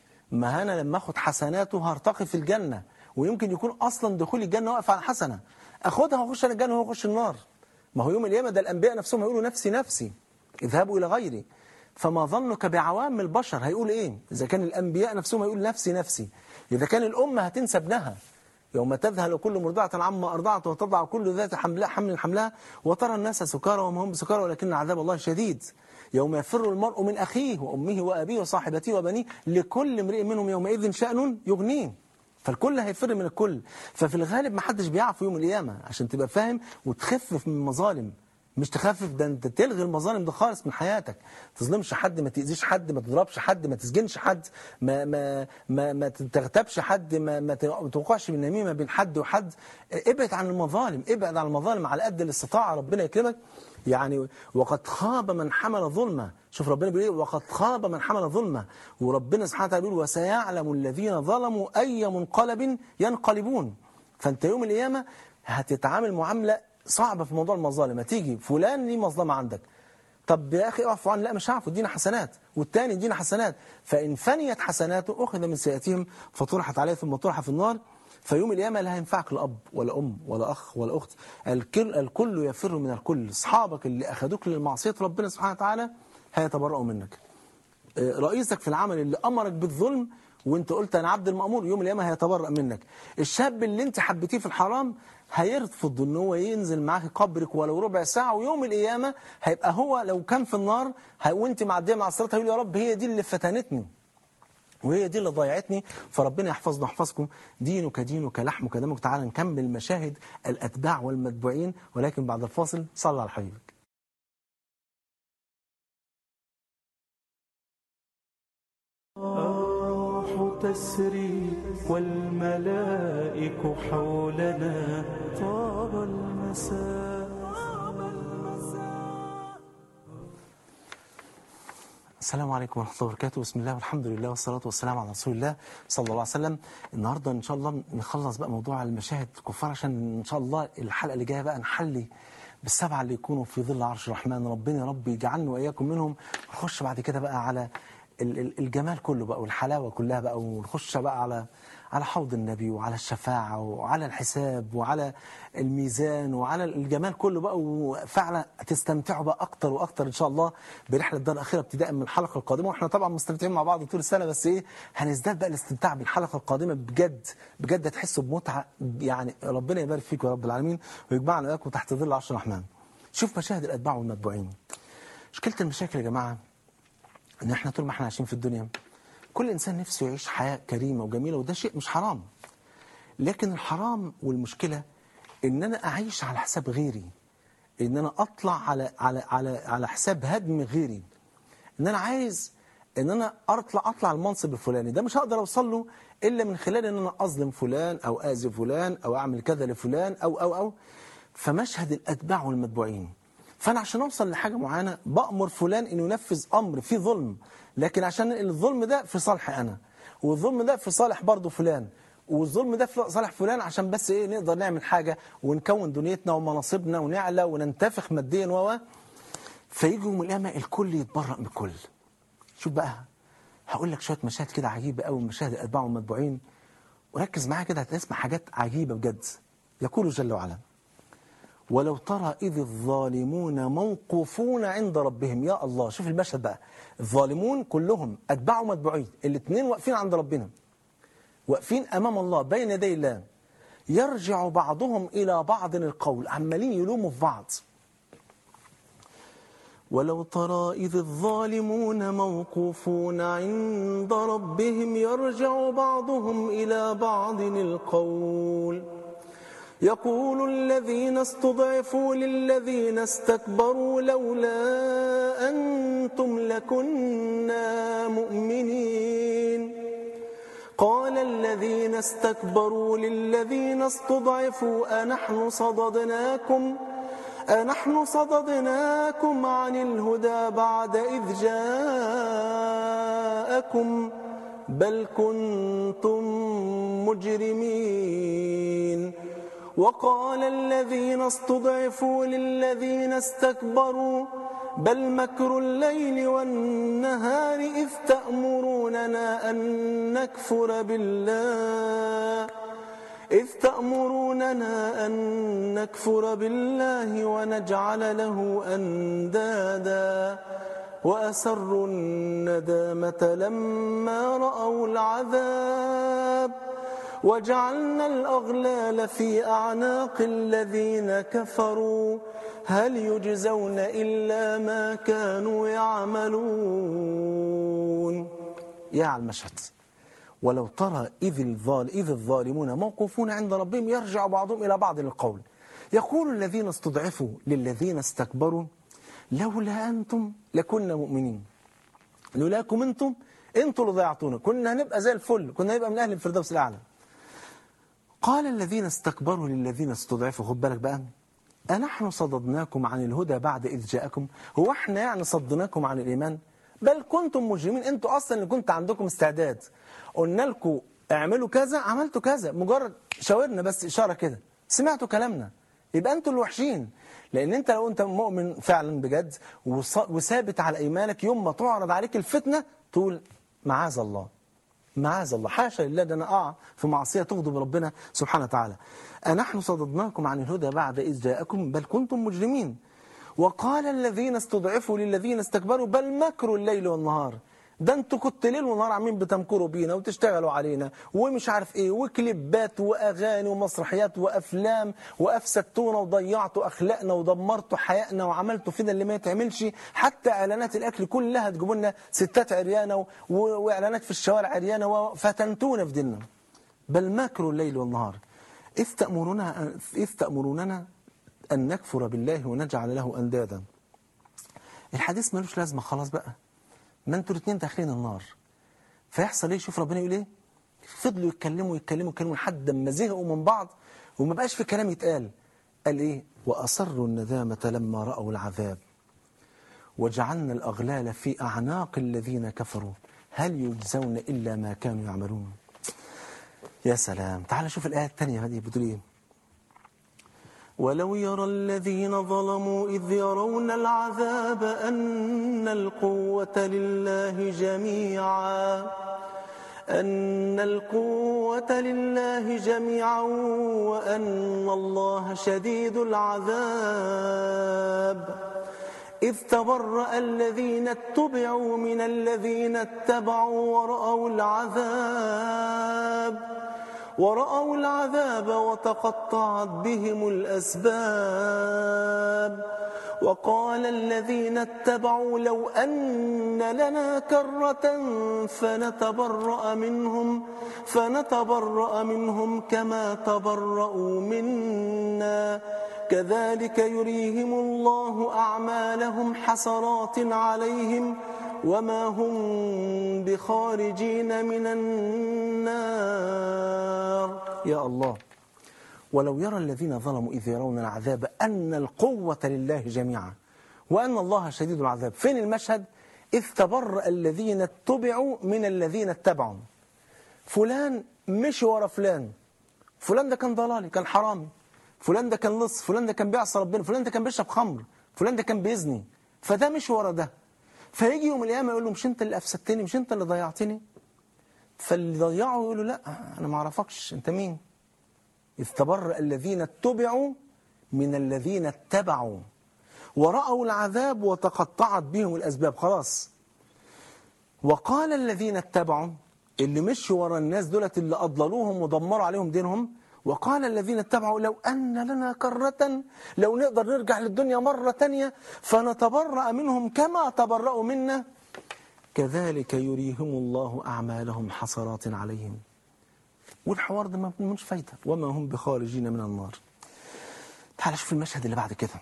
ما انا لما اخد حسناته هرتقي في الجنه ويمكن يكون اصلا دخول الجنه واقف على حسنه اخدها واخش انا الجنه وهو يخش النار ما هو يوم القيامه ده الانبياء نفسهم هيقولوا نفسي نفسي اذهبوا الى غيري فما ظنك بعوام البشر هيقول ايه إذا كان الأنبياء نفسهم هيقول نفسي نفسي إذا كان الأمة هتنسى ابنها يوم تذهل كل مرضعة عما أرضعت وتضع كل ذات حمل حمل حملها وترى الناس سكارى وما هم بسكارى ولكن عذاب الله شديد يوم يفر المرء من أخيه وأمه وأبيه وصاحبته وبنيه لكل امرئ منهم يومئذ شأن يغنيه فالكل هيفر من الكل ففي الغالب ما حدش بيعرف يوم القيامة عشان تبقى فاهم وتخفف من المظالم مش تخفف ده انت تلغي المظالم ده خالص من حياتك ما تظلمش حد ما تأذيش حد ما تضربش حد ما تسجنش حد ما ما ما, ما تغتابش حد ما ما توقعش بالنميمه بين حد وحد ابعد عن المظالم ابعد عن المظالم على قد الاستطاعه ربنا يكرمك يعني وقد خاب من حمل ظلمه شوف ربنا بيقول ايه وقد خاب من حمل ظلمه وربنا سبحانه وتعالى بيقول وسيعلم الذين ظلموا اي منقلب ينقلبون فانت يوم القيامه هتتعامل معامله صعبة في موضوع المظالم تيجي فلان ليه مظلمة عندك طب يا أخي اعفو عنه لا مش هعفو ادينا حسنات والتاني ادينا حسنات فإن فنيت حسناته أخذ من سيئاتهم فطرحت عليه ثم طرح في النار فيوم القيامة لا هينفعك لا أب ولا أم ولا أخ ولا أخت الكل, الكل يفر من الكل أصحابك اللي أخذوك للمعصية ربنا سبحانه وتعالى هيتبرأوا منك رئيسك في العمل اللي أمرك بالظلم وانت قلت انا عبد المأمور يوم القيامه هيتبرأ منك الشاب اللي انت حبيتيه في الحرام هيرفض ان هو ينزل معاك قبرك ولو ربع ساعه ويوم القيامه هيبقى هو لو كان في النار وانت معديه مع الصراط هيقول يا رب هي دي اللي فتنتني وهي دي اللي ضيعتني فربنا يحفظنا ويحفظكم دينك دينك لحمك دمك تعالى نكمل مشاهد الاتباع والمتبوعين ولكن بعد الفاصل صلى على حبيبك الروح تسري والملائك حولنا طاب المساء السلام عليكم ورحمة الله وبركاته بسم الله والحمد لله والصلاة والسلام على رسول الله صلى الله عليه وسلم النهاردة إن شاء الله نخلص بقى موضوع المشاهد الكفار عشان إن شاء الله الحلقة اللي جاية بقى نحلي بالسبعة اللي يكونوا في ظل عرش الرحمن ربنا يا رب يجعلنا وإياكم منهم نخش بعد كده بقى على ال- ال- الجمال كله بقى والحلاوة كلها بقى ونخش بقى على على حوض النبي وعلى الشفاعة وعلى الحساب وعلى الميزان وعلى الجمال كله بقى وفعلا تستمتعوا بقى أكتر وأكتر إن شاء الله برحلة الدار الأخيرة ابتداء من الحلقة القادمة وإحنا طبعا مستمتعين مع بعض طول السنة بس إيه هنزداد بقى الاستمتاع بالحلقة القادمة بجد بجد هتحسوا بمتعة يعني ربنا يبارك فيكم يا رب العالمين ويجمعنا وإياكم تحت ظل عرش الرحمن شوف مشاهد الأتباع والمتبوعين مشكلة المشاكل يا جماعة ان احنا طول ما احنا عايشين في الدنيا كل انسان نفسه يعيش حياه كريمه وجميله وده شيء مش حرام لكن الحرام والمشكله ان انا اعيش على حساب غيري ان انا اطلع على على على على حساب هدم غيري ان انا عايز ان انا اطلع اطلع المنصب الفلاني ده مش هقدر اوصل له الا من خلال ان انا اظلم فلان او اذي فلان او اعمل كذا لفلان او او او فمشهد الاتباع والمتبوعين فانا عشان اوصل لحاجه معينه بامر فلان انه ينفذ امر فيه ظلم لكن عشان الظلم ده في صالحي انا والظلم ده في صالح برضه فلان والظلم ده في صالح فلان عشان بس ايه نقدر نعمل حاجه ونكون دنيتنا ومناصبنا ونعلى وننتفخ ماديا و فيجي يوم القيامه الكل يتبرأ من الكل شوف بقى هقول لك شويه مشاهد كده عجيبه قوي مشاهد الاتباع والمتبوعين وركز معايا كده هتسمع حاجات عجيبه بجد يقول جل وعلا ولو ترى إذ الظالمون موقوفون عند ربهم يا الله شوف المشهد بقى الظالمون كلهم أتباع ومتبوعين الاثنين واقفين عند ربنا واقفين أمام الله بين يدي الله يرجع بعضهم إلى بعض القول عمالين يلوموا في بعض ولو ترى إذ الظالمون موقوفون عند ربهم يرجع بعضهم إلى بعض القول يقول الذين استضعفوا للذين استكبروا لولا أنتم لكنا مؤمنين قال الذين استكبروا للذين استضعفوا أنحن صددناكم أنحن صددناكم عن الهدى بعد إذ جاءكم بل كنتم مجرمين وقال الذين استضعفوا للذين استكبروا بل مكر الليل والنهار إذ تأمروننا أن نكفر بالله إذ تأمروننا أن نكفر بالله ونجعل له أندادا وأسروا الندامة لما رأوا العذاب وجعلنا الأغلال في أعناق الذين كفروا هل يجزون إلا ما كانوا يعملون يا على المشهد ولو ترى إذ, الظال إذ الظالمون موقوفون عند ربهم يرجع بعضهم إلى بعض القول يقول الذين استضعفوا للذين استكبروا لولا أنتم لكنا مؤمنين لولاكم أنتم أنتم اللي ضيعتونا كنا هنبقى زي الفل كنا هنبقى من أهل الفردوس الأعلى قال الذين استكبروا للذين استضعفوا خد بالك بقى أنحن صددناكم عن الهدى بعد إذ جاءكم هو احنا يعني صدناكم عن الإيمان بل كنتم مجرمين انتوا أصلا اللي كنت عندكم استعداد قلنا لكم اعملوا كذا عملتوا كذا مجرد شاورنا بس إشارة كده سمعتوا كلامنا يبقى انتوا اللي وحشين لأن انت لو انت مؤمن فعلا بجد وص- وثابت على إيمانك يوم ما تعرض عليك الفتنة تقول معاذ الله معاذ الله حاشا لله ده انا اقع في معصيه تغضب ربنا سبحانه وتعالى أنحن صددناكم عن الهدى بعد إذ جاءكم بل كنتم مجرمين وقال الذين استضعفوا للذين استكبروا بل مكروا الليل والنهار ده انتوا كنت ليل ونهار عاملين بتمكروا بينا وتشتغلوا علينا ومش عارف ايه وكليبات واغاني ومسرحيات وافلام وافسدتونا وضيعتوا اخلاقنا ودمرتوا حياتنا وعملتوا فينا اللي ما يتعملش حتى اعلانات الاكل كلها تجيبوا لنا ستات عريانه و- واعلانات في الشوارع عريانه وفتنتونا في ديننا بل مكروا الليل والنهار إذ تأمرنا إذ تأمروننا أن نكفر بالله ونجعل له أندادا الحديث ملوش لازمة خلاص بقى ما انتوا الاثنين داخلين النار فيحصل ايه شوف ربنا يقول ايه فضلوا يتكلموا يتكلموا يتكلموا لحد ما زهقوا من بعض وما بقاش في كلام يتقال قال ايه وأصروا الندامة لما رأوا العذاب وجعلنا الأغلال في أعناق الذين كفروا هل يجزون إلا ما كانوا يعملون يا سلام تعال شوف الآية الثانية هذه بتقول إيه ولو يرى الذين ظلموا إذ يرون العذاب أن القوة لله جميعا أن القوة لله جميعا وأن الله شديد العذاب إذ تبرأ الذين اتبعوا من الذين اتبعوا ورأوا العذاب ورأوا العذاب وتقطعت بهم الأسباب وقال الذين اتبعوا لو أن لنا كرة فنتبرأ منهم فنتبرأ منهم كما تبرأوا منا كذلك يريهم الله أعمالهم حسرات عليهم وما هم بخارجين من النار يا الله ولو يرى الذين ظلموا إذ يرون العذاب أن القوة لله جميعا وأن الله شديد العذاب فين المشهد إذ تبرأ الذين اتبعوا من الذين اتبعوا فلان مشي ورا فلان فلان ده كان ضلالي كان حرامي فلان ده كان لص فلان ده كان بيعصى ربنا فلان ده كان بيشرب خمر فلان ده كان بيزني فده مش ورا ده فيجي يوم القيامه يقول له مش انت اللي افسدتني مش انت اللي ضيعتني فاللي ضيعه يقول له لا انا ما اعرفكش انت مين اذ تبرأ الذين اتبعوا من الذين اتبعوا ورأوا العذاب وتقطعت بهم الأسباب خلاص وقال الذين اتبعوا اللي مشوا ورا الناس دولت اللي أضللوهم ودمروا عليهم دينهم وقال الذين اتبعوا لو أن لنا كرة لو نقدر نرجع للدنيا مرة تانية فنتبرأ منهم كما تبرأوا منا كذلك يريهم الله أعمالهم حسرات عليهم والحوار ده ما مش فايدة وما هم بخارجين من النار تعال شوف المشهد اللي بعد كده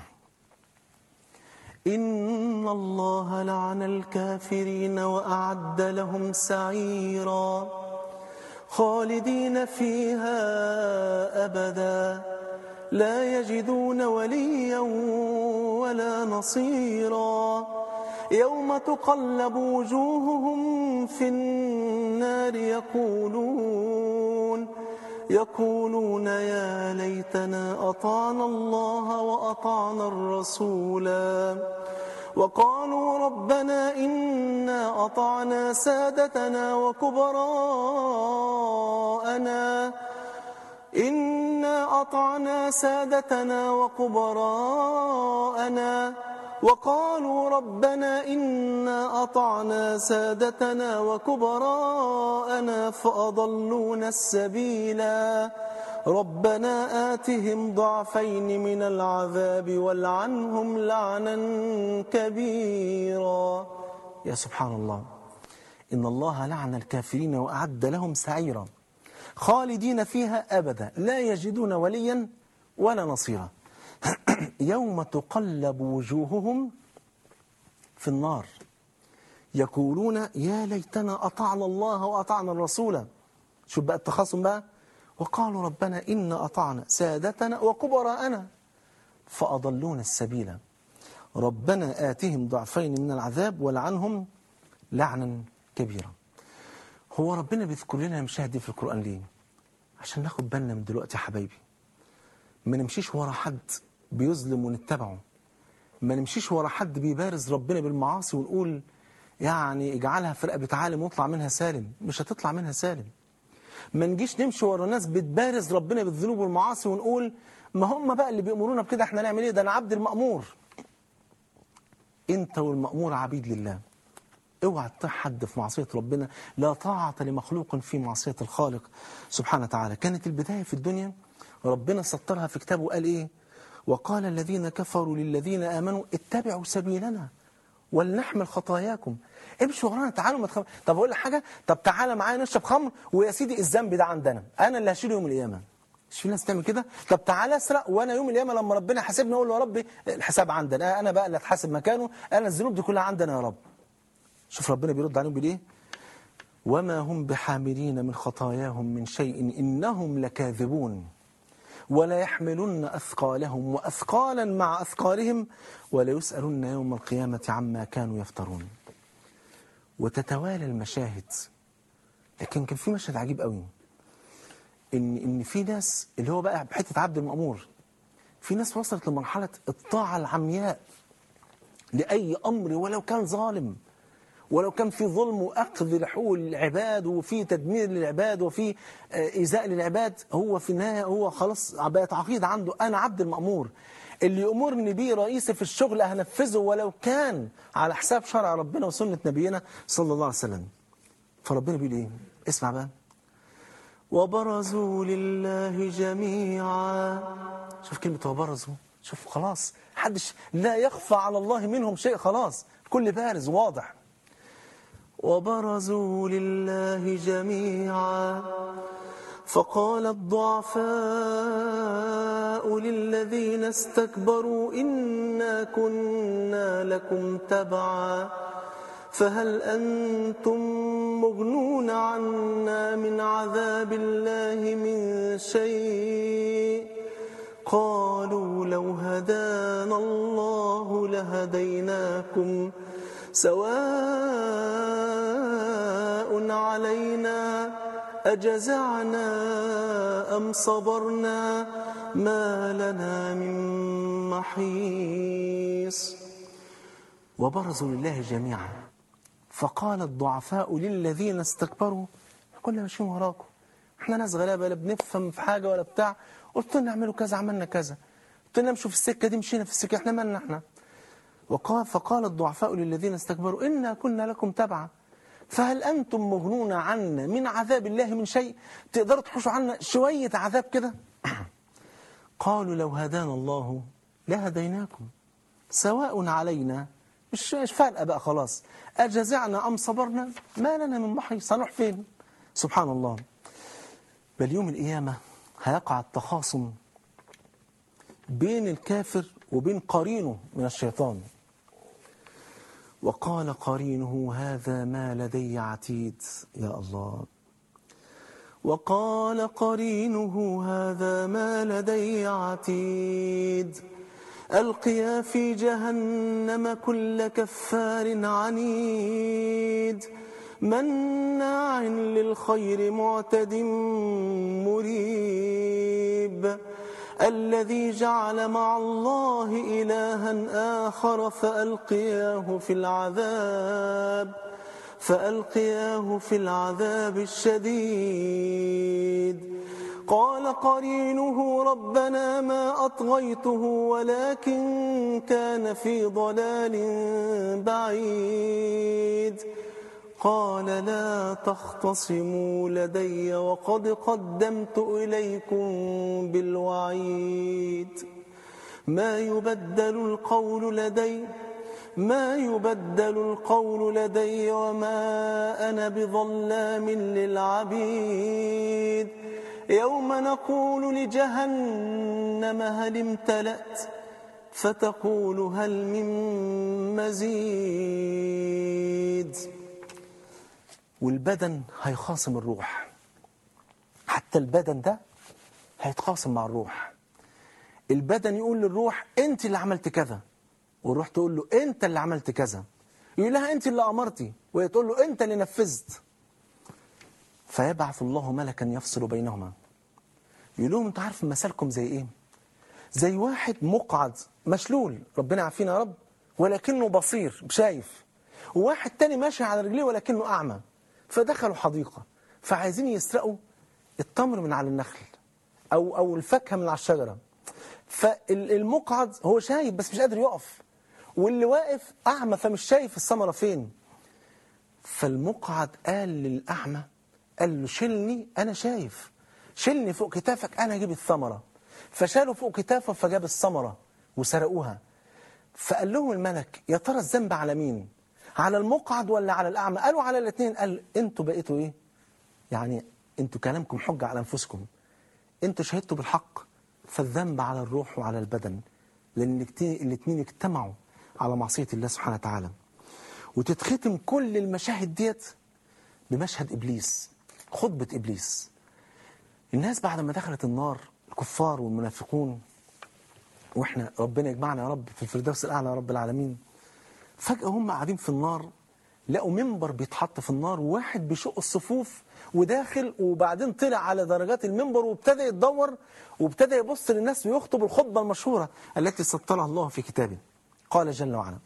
إن الله لعن الكافرين وأعد لهم سعيرا خالدين فيها أبدا لا يجدون وليا ولا نصيرا يوم تقلب وجوههم في النار يقولون يقولون يا ليتنا أطعنا الله وأطعنا الرسولا وقالوا ربنا إنا أطعنا سادتنا وكبراءنا إنا أطعنا سادتنا وكبراءنا وقالوا ربنا إنا أطعنا سادتنا وكبراءنا فأضلونا السبيلا ربنا آتهم ضعفين من العذاب والعنهم لعنا كبيرا يا سبحان الله إن الله لعن الكافرين وأعد لهم سعيرا خالدين فيها أبدا لا يجدون وليا ولا نصيرا يوم تقلب وجوههم في النار يقولون يا ليتنا أطعنا الله وأطعنا الرسول شوف بقى التخاصم بقى وقالوا ربنا إنا أطعنا سادتنا وكبراءنا فأضلونا السبيل ربنا آتهم ضعفين من العذاب ولعنهم لعنا كبيرا هو ربنا بيذكر لنا المشاهد دي في القرآن ليه عشان ناخد بالنا من دلوقتي يا حبايبي ما نمشيش ورا حد بيظلم ونتبعه ما نمشيش ورا حد بيبارز ربنا بالمعاصي ونقول يعني اجعلها في رقبة عالم واطلع منها سالم مش هتطلع منها سالم ما نجيش نمشي ورا ناس بتبارز ربنا بالذنوب والمعاصي ونقول ما هم بقى اللي بيأمرونا بكده احنا نعمل ايه ده انا عبد المأمور انت والمأمور عبيد لله اوعى تطيع حد في معصية ربنا لا طاعة لمخلوق في معصية الخالق سبحانه وتعالى كانت البداية في الدنيا ربنا سطرها في كتابه وقال ايه وقال الذين كفروا للذين آمنوا اتبعوا سبيلنا ولنحمل خطاياكم امشوا ورانا تعالوا ما تخم... طب اقول لك حاجه طب تعالى معايا نشرب خمر ويا سيدي الذنب ده عندنا انا اللي هشيله يوم القيامه مش في ناس تعمل كده طب تعالى اسرق وانا يوم القيامه لما ربنا حاسبني اقول له يا ربي الحساب عندنا انا بقى اللي اتحاسب مكانه انا الذنوب دي كلها عندنا يا رب شوف ربنا بيرد عليهم بالايه وما هم بحاملين من خطاياهم من شيء انهم لكاذبون ولا يحملن أثقالهم وأثقالا مع أثقالهم ولا يسألن يوم القيامة عما كانوا يفترون وتتوالى المشاهد لكن كان في مشهد عجيب قوي إن, إن في ناس اللي هو بقى بحتة عبد المأمور في ناس وصلت لمرحلة الطاعة العمياء لأي أمر ولو كان ظالم ولو كان في ظلم وأخذ لحقوق العباد وفي تدمير للعباد وفي آه، إيذاء للعباد هو في النهاية هو خلاص بقت عقيدة عنده أنا عبد المأمور اللي يأمرني بيه رئيسي في الشغل هنفذه ولو كان على حساب شرع ربنا وسنة نبينا صلى الله عليه وسلم فربنا بيقول إيه اسمع بقى وبرزوا لله جميعا شوف كلمة وبرزوا شوف خلاص حدش لا يخفى على الله منهم شيء خلاص كل بارز واضح وبرزوا لله جميعا فقال الضعفاء للذين استكبروا إنا كنا لكم تبعا فهل أنتم مغنون عنا من عذاب الله من شيء قالوا لو هدانا الله لهديناكم سواء علينا أجزعنا أم صبرنا ما لنا من محيص وبرزوا لله جميعا فقال الضعفاء للذين استكبروا كنا ماشيين وراكم احنا ناس غلابه لا بنفهم في حاجه ولا بتاع قلت لنا اعملوا كذا عملنا كذا قلت لنا امشوا في السكه دي مشينا في السكه احنا مالنا احنا وقال فقال الضعفاء للذين استكبروا إنا كنا لكم تبعا فهل أنتم مغنون عنا من عذاب الله من شيء تقدروا تحوشوا عنا شوية عذاب كده قالوا لو هدانا الله لهديناكم سواء علينا مش مش فارقة بقى خلاص أجزعنا أم صبرنا ما لنا من محيص هنروح فين سبحان الله بل يوم القيامة هيقع التخاصم بين الكافر وبين قرينه من الشيطان وقال قرينه هذا ما لدي عتيد يا الله وقال قرينه هذا ما لدي عتيد ألقيا في جهنم كل كفار عنيد مناع للخير معتد مريب الذي جعل مع الله إلها آخر فألقياه في العذاب فألقياه في العذاب الشديد قال قرينه ربنا ما أطغيته ولكن كان في ضلال بعيد قال لا تختصموا لدي وقد قدمت إليكم بالوعيد ما يبدل القول لدي ما يبدل القول لدي وما أنا بظلام للعبيد يوم نقول لجهنم هل امتلأت فتقول هل من مزيد والبدن هيخاصم الروح حتى البدن ده هيتخاصم مع الروح البدن يقول للروح انت اللي عملت كذا والروح تقول له انت اللي عملت كذا يقول لها انت اللي امرتي وهي تقول له انت اللي نفذت فيبعث الله ملكا يفصل بينهما يقول لهم انتوا عارف مثالكم زي ايه زي واحد مقعد مشلول ربنا يعافينا يا رب ولكنه بصير شايف وواحد تاني ماشي على رجليه ولكنه اعمى فدخلوا حديقه فعايزين يسرقوا التمر من على النخل او او الفاكهه من على الشجره فالمقعد هو شايف بس مش قادر يقف واللي واقف اعمى فمش شايف الثمره فين فالمقعد قال للاعمى قال له شيلني انا شايف شيلني فوق كتافك انا اجيب الثمره فشالوا فوق كتافه فجاب الثمره وسرقوها فقال لهم الملك يا ترى الذنب على مين على المقعد ولا على الاعمى قالوا على الاثنين قال انتوا بقيتوا ايه يعني انتوا كلامكم حجه على انفسكم انتوا شهدتوا بالحق فالذنب على الروح وعلى البدن لان الاثنين اجتمعوا على معصيه الله سبحانه وتعالى وتتختم كل المشاهد ديت بمشهد ابليس خطبه ابليس الناس بعد ما دخلت النار الكفار والمنافقون واحنا ربنا يجمعنا يا رب في الفردوس الاعلى يا رب العالمين فجاه هم قاعدين في النار لقوا منبر بيتحط في النار وواحد بيشق الصفوف وداخل وبعدين طلع على درجات المنبر وابتدى يتدور وابتدى يبص للناس ويخطب الخطبة المشهورة التي سطرها الله في كتابه قال جل وعلا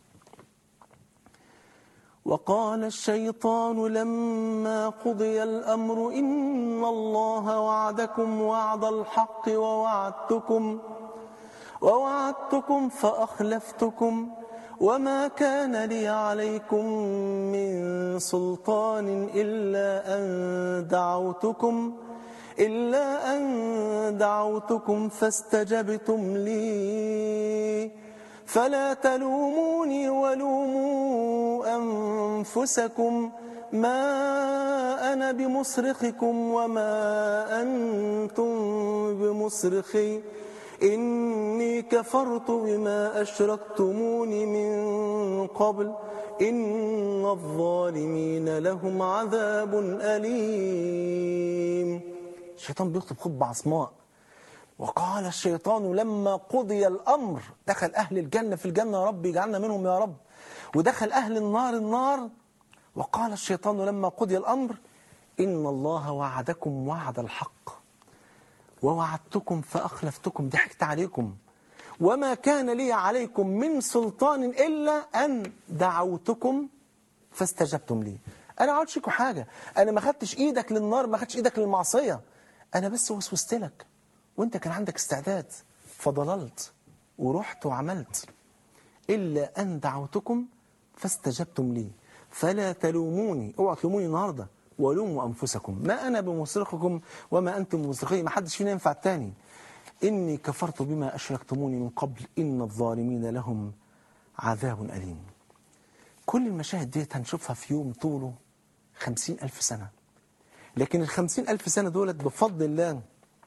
وقال الشيطان لما قضي الأمر إن الله وعدكم وعد الحق ووعدتكم ووعدتكم فأخلفتكم وما كان لي عليكم من سلطان إلا أن دعوتكم إلا أن دعوتكم فاستجبتم لي فلا تلوموني ولوموا أنفسكم ما أنا بمصرخكم وما أنتم بمصرخي إني كفرت بما أشركتمون من قبل إن الظالمين لهم عذاب أليم الشيطان بيخطب خطبة عصماء وقال الشيطان لما قضي الأمر دخل أهل الجنة في الجنة يا رب يجعلنا منهم يا رب ودخل أهل النار النار وقال الشيطان لما قضي الأمر إن الله وعدكم وعد الحق ووعدتكم فأخلفتكم ضحكت عليكم وما كان لي عليكم من سلطان إلا أن دعوتكم فاستجبتم لي أنا ما عملتش لكم حاجة أنا ما خدتش إيدك للنار ما خدتش إيدك للمعصية أنا بس وسوست لك وانت كان عندك استعداد فضللت ورحت وعملت إلا أن دعوتكم فاستجبتم لي فلا تلوموني اوعوا تلوموني النهارده ولوموا أنفسكم ما أنا بمصرخكم وما أنتم بمصرخي ما حدش فينا ينفع التاني إني كفرت بما أشركتموني من قبل إن الظالمين لهم عذاب أليم كل المشاهد ديت هنشوفها في يوم طوله خمسين ألف سنة لكن الخمسين ألف سنة دولت بفضل الله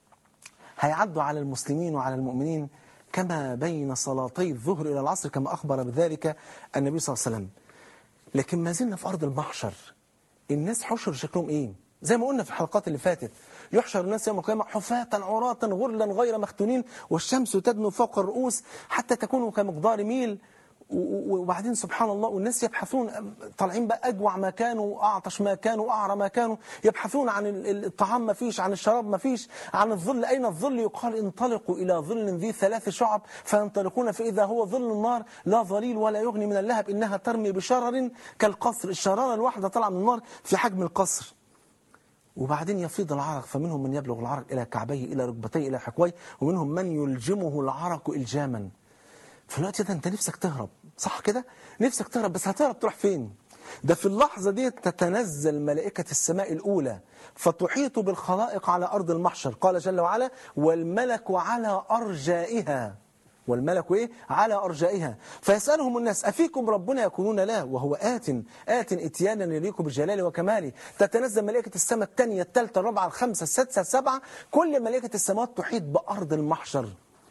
هيعدوا على المسلمين وعلى المؤمنين كما بين صلاتي الظهر إلى العصر كما أخبر بذلك النبي صلى الله عليه وسلم لكن ما زلنا في أرض المحشر الناس حشر شكلهم إيه زي ما قلنا في الحلقات اللي فاتت يحشر الناس يوم القيامة حفاة عراة غرلا غير مختونين والشمس تدنو فوق الرؤوس حتى تكونوا كمقدار ميل وبعدين سبحان الله والناس يبحثون طالعين بقى أجوع ما كانوا وأعطش ما كانوا وأعرى ما كانوا يبحثون عن الطعام ما فيش عن الشراب ما فيش عن الظل أين الظل يقال انطلقوا إلى ظل ذي ثلاث شعب فينطلقون فإذا هو ظل النار لا ظليل ولا يغني من اللهب إنها ترمي بشرر كالقصر الشرارة الواحدة طالعة من النار في حجم القصر وبعدين يفيض العرق فمنهم من يبلغ العرق إلى كعبيه إلى ركبتيه إلى حقويه ومنهم من يلجمه العرق إلجاما في الوقت ده انت نفسك تهرب صح كده نفسك تهرب بس هتهرب تروح فين ده في اللحظة دي تتنزل ملائكة السماء الأولى فتحيط بالخلائق على أرض المحشر قال جل وعلا والملك على أرجائها والملك إيه؟ على أرجائها فيسألهم الناس أفيكم ربنا يقولون لا وهو آت آت إتيانا يليق بجلاله وكماله تتنزل ملائكة السماء الثانية الثالثة الرابعة الخامسة السادسة السابعة كل ملائكة السماوات تحيط بأرض المحشر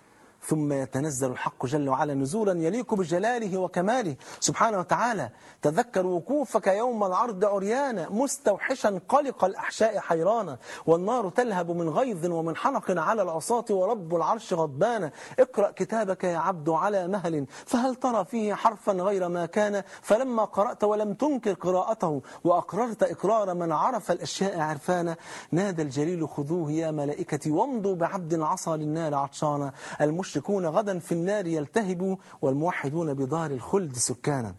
ثم يتنزل الحق جل وعلا نزولا يليق بجلاله وكماله سبحانه وتعالى تذكر وقوفك يوم العرض عريانا مستوحشا قلق الأحشاء حيرانا والنار تلهب من غيظ ومن حنق على العصاة ورب العرش غضبانا اقرأ كتابك يا عبد على مهل فهل ترى فيه حرفا غير ما كان فلما قرأت ولم تنكر قراءته وأقررت إقرار من عرف الأشياء عرفانا نادى الجليل خذوه يا ملائكتي وامضوا بعبد عصى للنار عطشانا المش المشركون غدا في النار يلتهبوا والموحدون بدار الخلد سكانا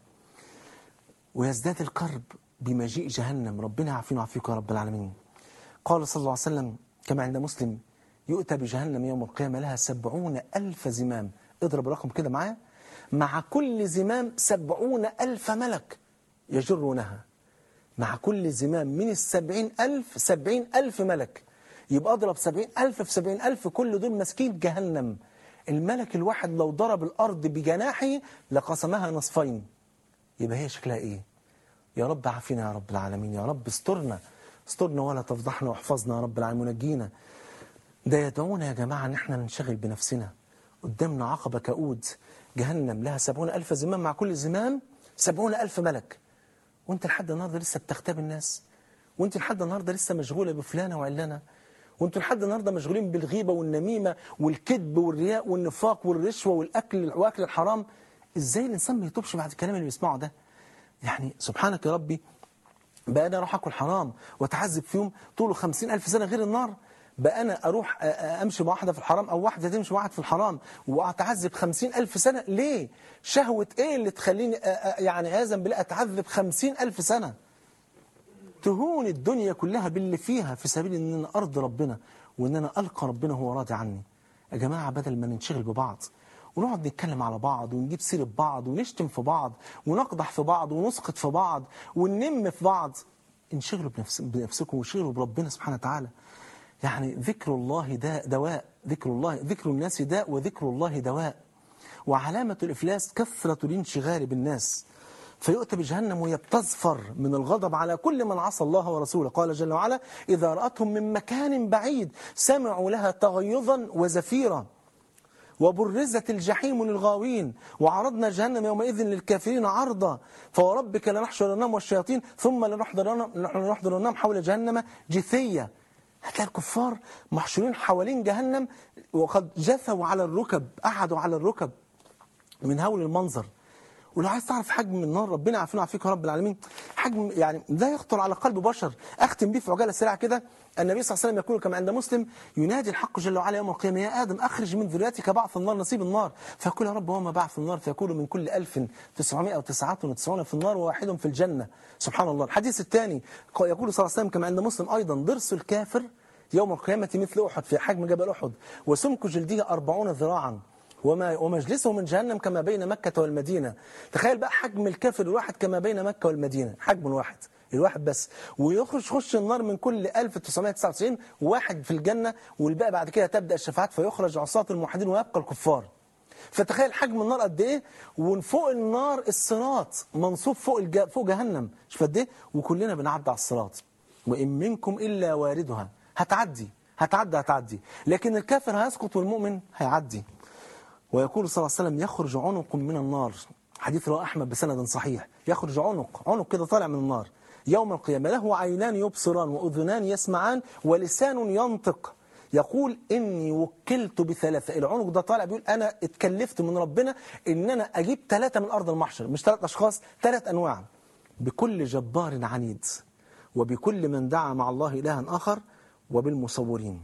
ويزداد القرب بمجيء جهنم ربنا يعافينا ويعافيك يا رب العالمين قال صلى الله عليه وسلم كما عند مسلم يؤتى بجهنم يوم القيامة لها سبعون ألف زمام اضرب الرقم كده معايا مع كل زمام سبعون ألف ملك يجرونها مع كل زمام من السبعين ألف سبعين ألف ملك يبقى اضرب سبعين ألف في سبعين ألف كل دول مسكين جهنم الملك الواحد لو ضرب الأرض بجناحه لقسمها نصفين يبقى هي شكلها إيه يا رب عافينا يا رب العالمين يا رب استرنا استرنا ولا تفضحنا واحفظنا يا رب العالمين ونجينا ده يدعونا يا جماعة ان احنا ننشغل بنفسنا قدامنا عقبة كؤود جهنم لها سبعون ألف زمام مع كل زمام سبعون ألف ملك وانت لحد النهاردة لسه بتغتاب الناس وانت لحد النهاردة لسه مشغولة بفلانة وعلانة وانتوا لحد النهارده مشغولين بالغيبة والنميمة والكذب والرياء والنفاق والرشوة والأكل واكل الحرام ازاي الإنسان ما يتوبش بعد الكلام اللي بيسمعه ده يعني سبحانك يا ربي بقى أنا أروح أكل حرام وأتعذب في يوم طوله خمسين ألف سنة غير النار بقى أنا أروح أ- أ- أمشي مع واحدة في الحرام أو واحدة تمشي مع واحد في الحرام وأتعذب خمسين ألف سنة ليه؟ شهوة إيه اللي تخليني أ- أ- يعني عياذا بالله أتعذب خمسين ألف سنة تهون الدنيا كلها باللي فيها في سبيل ان انا ارضي ربنا وان انا القى ربنا وهو راضي عني يا جماعه بدل ما ننشغل ببعض ونقعد نتكلم على بعض ونجيب سيره بعض ونشتم في بعض ونقدح في بعض ونسقط في بعض وننم في بعض انشغلوا بنفس بنفسكم وانشغلوا بربنا سبحانه وتعالى يعني ذكر الله داء دواء ذكر الله ذكر الناس داء وذكر الله دواء وعلامة الإفلاس كثرة الانشغال بالناس فيؤتى بجهنم وهي بتزفر من الغضب على كل من عصى الله ورسوله قال جل وعلا إذا رأتهم من مكان بعيد سمعوا لها تغيظا وزفيرا وبرزت الجحيم للغاوين وعرضنا جهنم يومئذ للكافرين عرضا فوربك لنحشرنهم والشياطين ثم لنحضرنهم لنحضرنهم حول جهنم جثية هتلاقي الكفار محشورين حوالين جهنم وقد جثوا على الركب قعدوا على الركب من هول المنظر ولو عايز تعرف حجم النار ربنا عارفين وعافيك يا رب العالمين حجم يعني لا يخطر على قلب بشر اختم بيه في عجاله سريعه كده النبي صلى الله عليه وسلم يقول كما عند مسلم ينادي الحق جل وعلا يوم القيامه يا ادم اخرج من ذريتك بعث النار نصيب النار فيقول يا رب وما بعث النار فيقول من كل 1999 في النار وواحد في الجنه سبحان الله الحديث الثاني يقول صلى الله عليه وسلم كما عند مسلم ايضا ضرس الكافر يوم القيامه مثل احد في حجم جبل احد وسمك جلده 40 ذراعا وما ومجلسه من جهنم كما بين مكة والمدينة تخيل بقى حجم الكافر الواحد كما بين مكة والمدينة حجم الواحد الواحد بس ويخرج خش النار من كل 1999 واحد في الجنة والباقي بعد كده تبدأ الشفاعات فيخرج عصاة الموحدين ويبقى الكفار فتخيل حجم النار قد ايه وفوق النار الصراط منصوب فوق الج... فوق جهنم شوف قد ايه وكلنا بنعدي على الصراط وان منكم الا واردها هتعدي هتعدي هتعدي لكن الكافر هيسقط والمؤمن هيعدي ويقول صلى الله عليه وسلم يخرج عنق من النار حديث رواه أحمد بسند صحيح يخرج عنق عنق كده طالع من النار يوم القيامة له عينان يبصران وأذنان يسمعان ولسان ينطق يقول إني وكلت بثلاثة العنق ده طالع بيقول أنا اتكلفت من ربنا إن أنا أجيب ثلاثة من أرض المحشر مش ثلاث أشخاص ثلاث أنواع بكل جبار عنيد وبكل من دعا مع الله إلها آخر وبالمصورين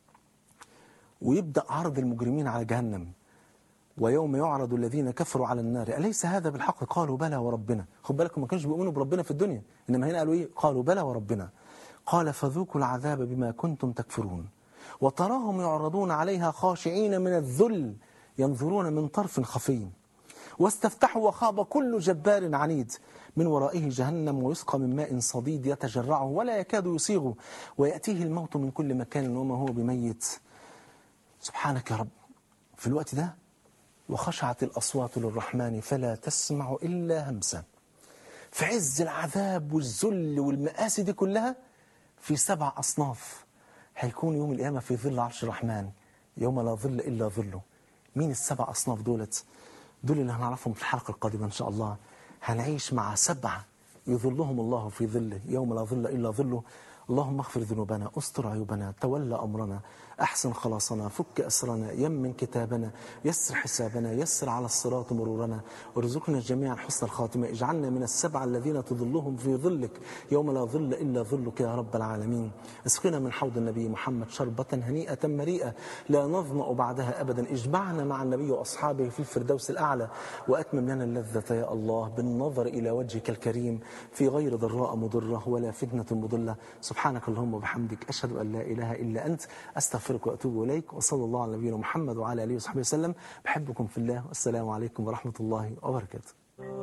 ويبدأ عرض المجرمين على جهنم ويوم يعرض الذين كفروا على النار أليس هذا بالحق قالوا بلى وربنا خد بالكم ما كانوش بيؤمنوا بربنا في الدنيا إنما هنا قالوا إيه قالوا بلى وربنا قال فذوقوا العذاب بما كنتم تكفرون وتراهم يعرضون عليها خاشعين من الذل ينظرون من طرف خفي واستفتحوا وخاب كل جبار عنيد من ورائه جهنم ويسقى من ماء صديد يتجرعه ولا يكاد يسيغه ويأتيه الموت من كل مكان وما هو بميت سبحانك يا رب في الوقت ده وخشعت الأصوات للرحمن فلا تسمع إلا همسا في عز العذاب والذل والمآسي دي كلها في سبع أصناف هيكون يوم القيامة في ظل عرش الرحمن يوم لا ظل إلا ظله مين السبع أصناف دولت دول اللي هنعرفهم في الحلقة القادمة إن شاء الله هنعيش مع سبعة يظلهم الله في ظله يوم لا ظل إلا ظله اللهم اغفر ذنوبنا استر عيوبنا تولى أمرنا أحسن خلاصنا فك أسرنا يمن كتابنا يسر حسابنا يسر على الصراط مرورنا وارزقنا جميعا حسن الخاتمة اجعلنا من السبعة الذين تظلهم في ظلك يوم لا ظل إلا ظلك يا رب العالمين اسقنا من حوض النبي محمد شربة هنيئة مريئة لا نظمأ بعدها أبدا اجمعنا مع النبي وأصحابه في الفردوس الأعلى وأتمم لنا اللذة يا الله بالنظر إلى وجهك الكريم في غير ضراء مضرة ولا فتنة مضلة سبحانك اللهم وبحمدك أشهد أن لا إله إلا أنت أستغفرك وأتوب إليك وصلى الله على نبينا محمد وعلى آله وصحبه وسلم بحبكم في الله والسلام عليكم ورحمة الله وبركاته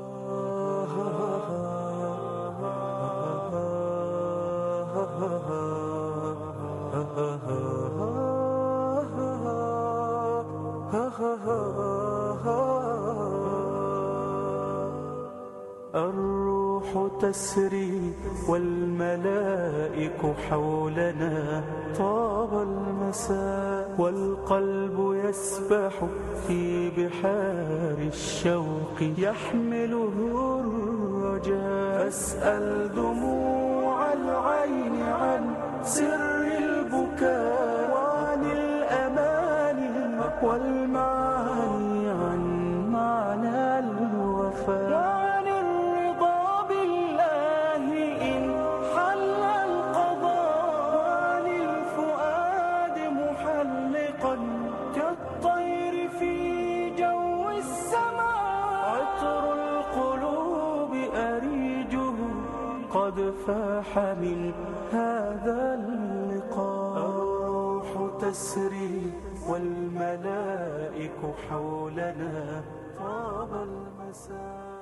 الروح تسري والملائك حولنا طاب المساء والقلب يسبح في بحار الشوق يحمله الرجاء فاسأل دموع العين عن سر البكاء وعن الأماني والمعاني عن معنى الوفاء وعن الرضا قد فاح من هذا اللقاء الروح تسري والملائك حولنا طاب المساء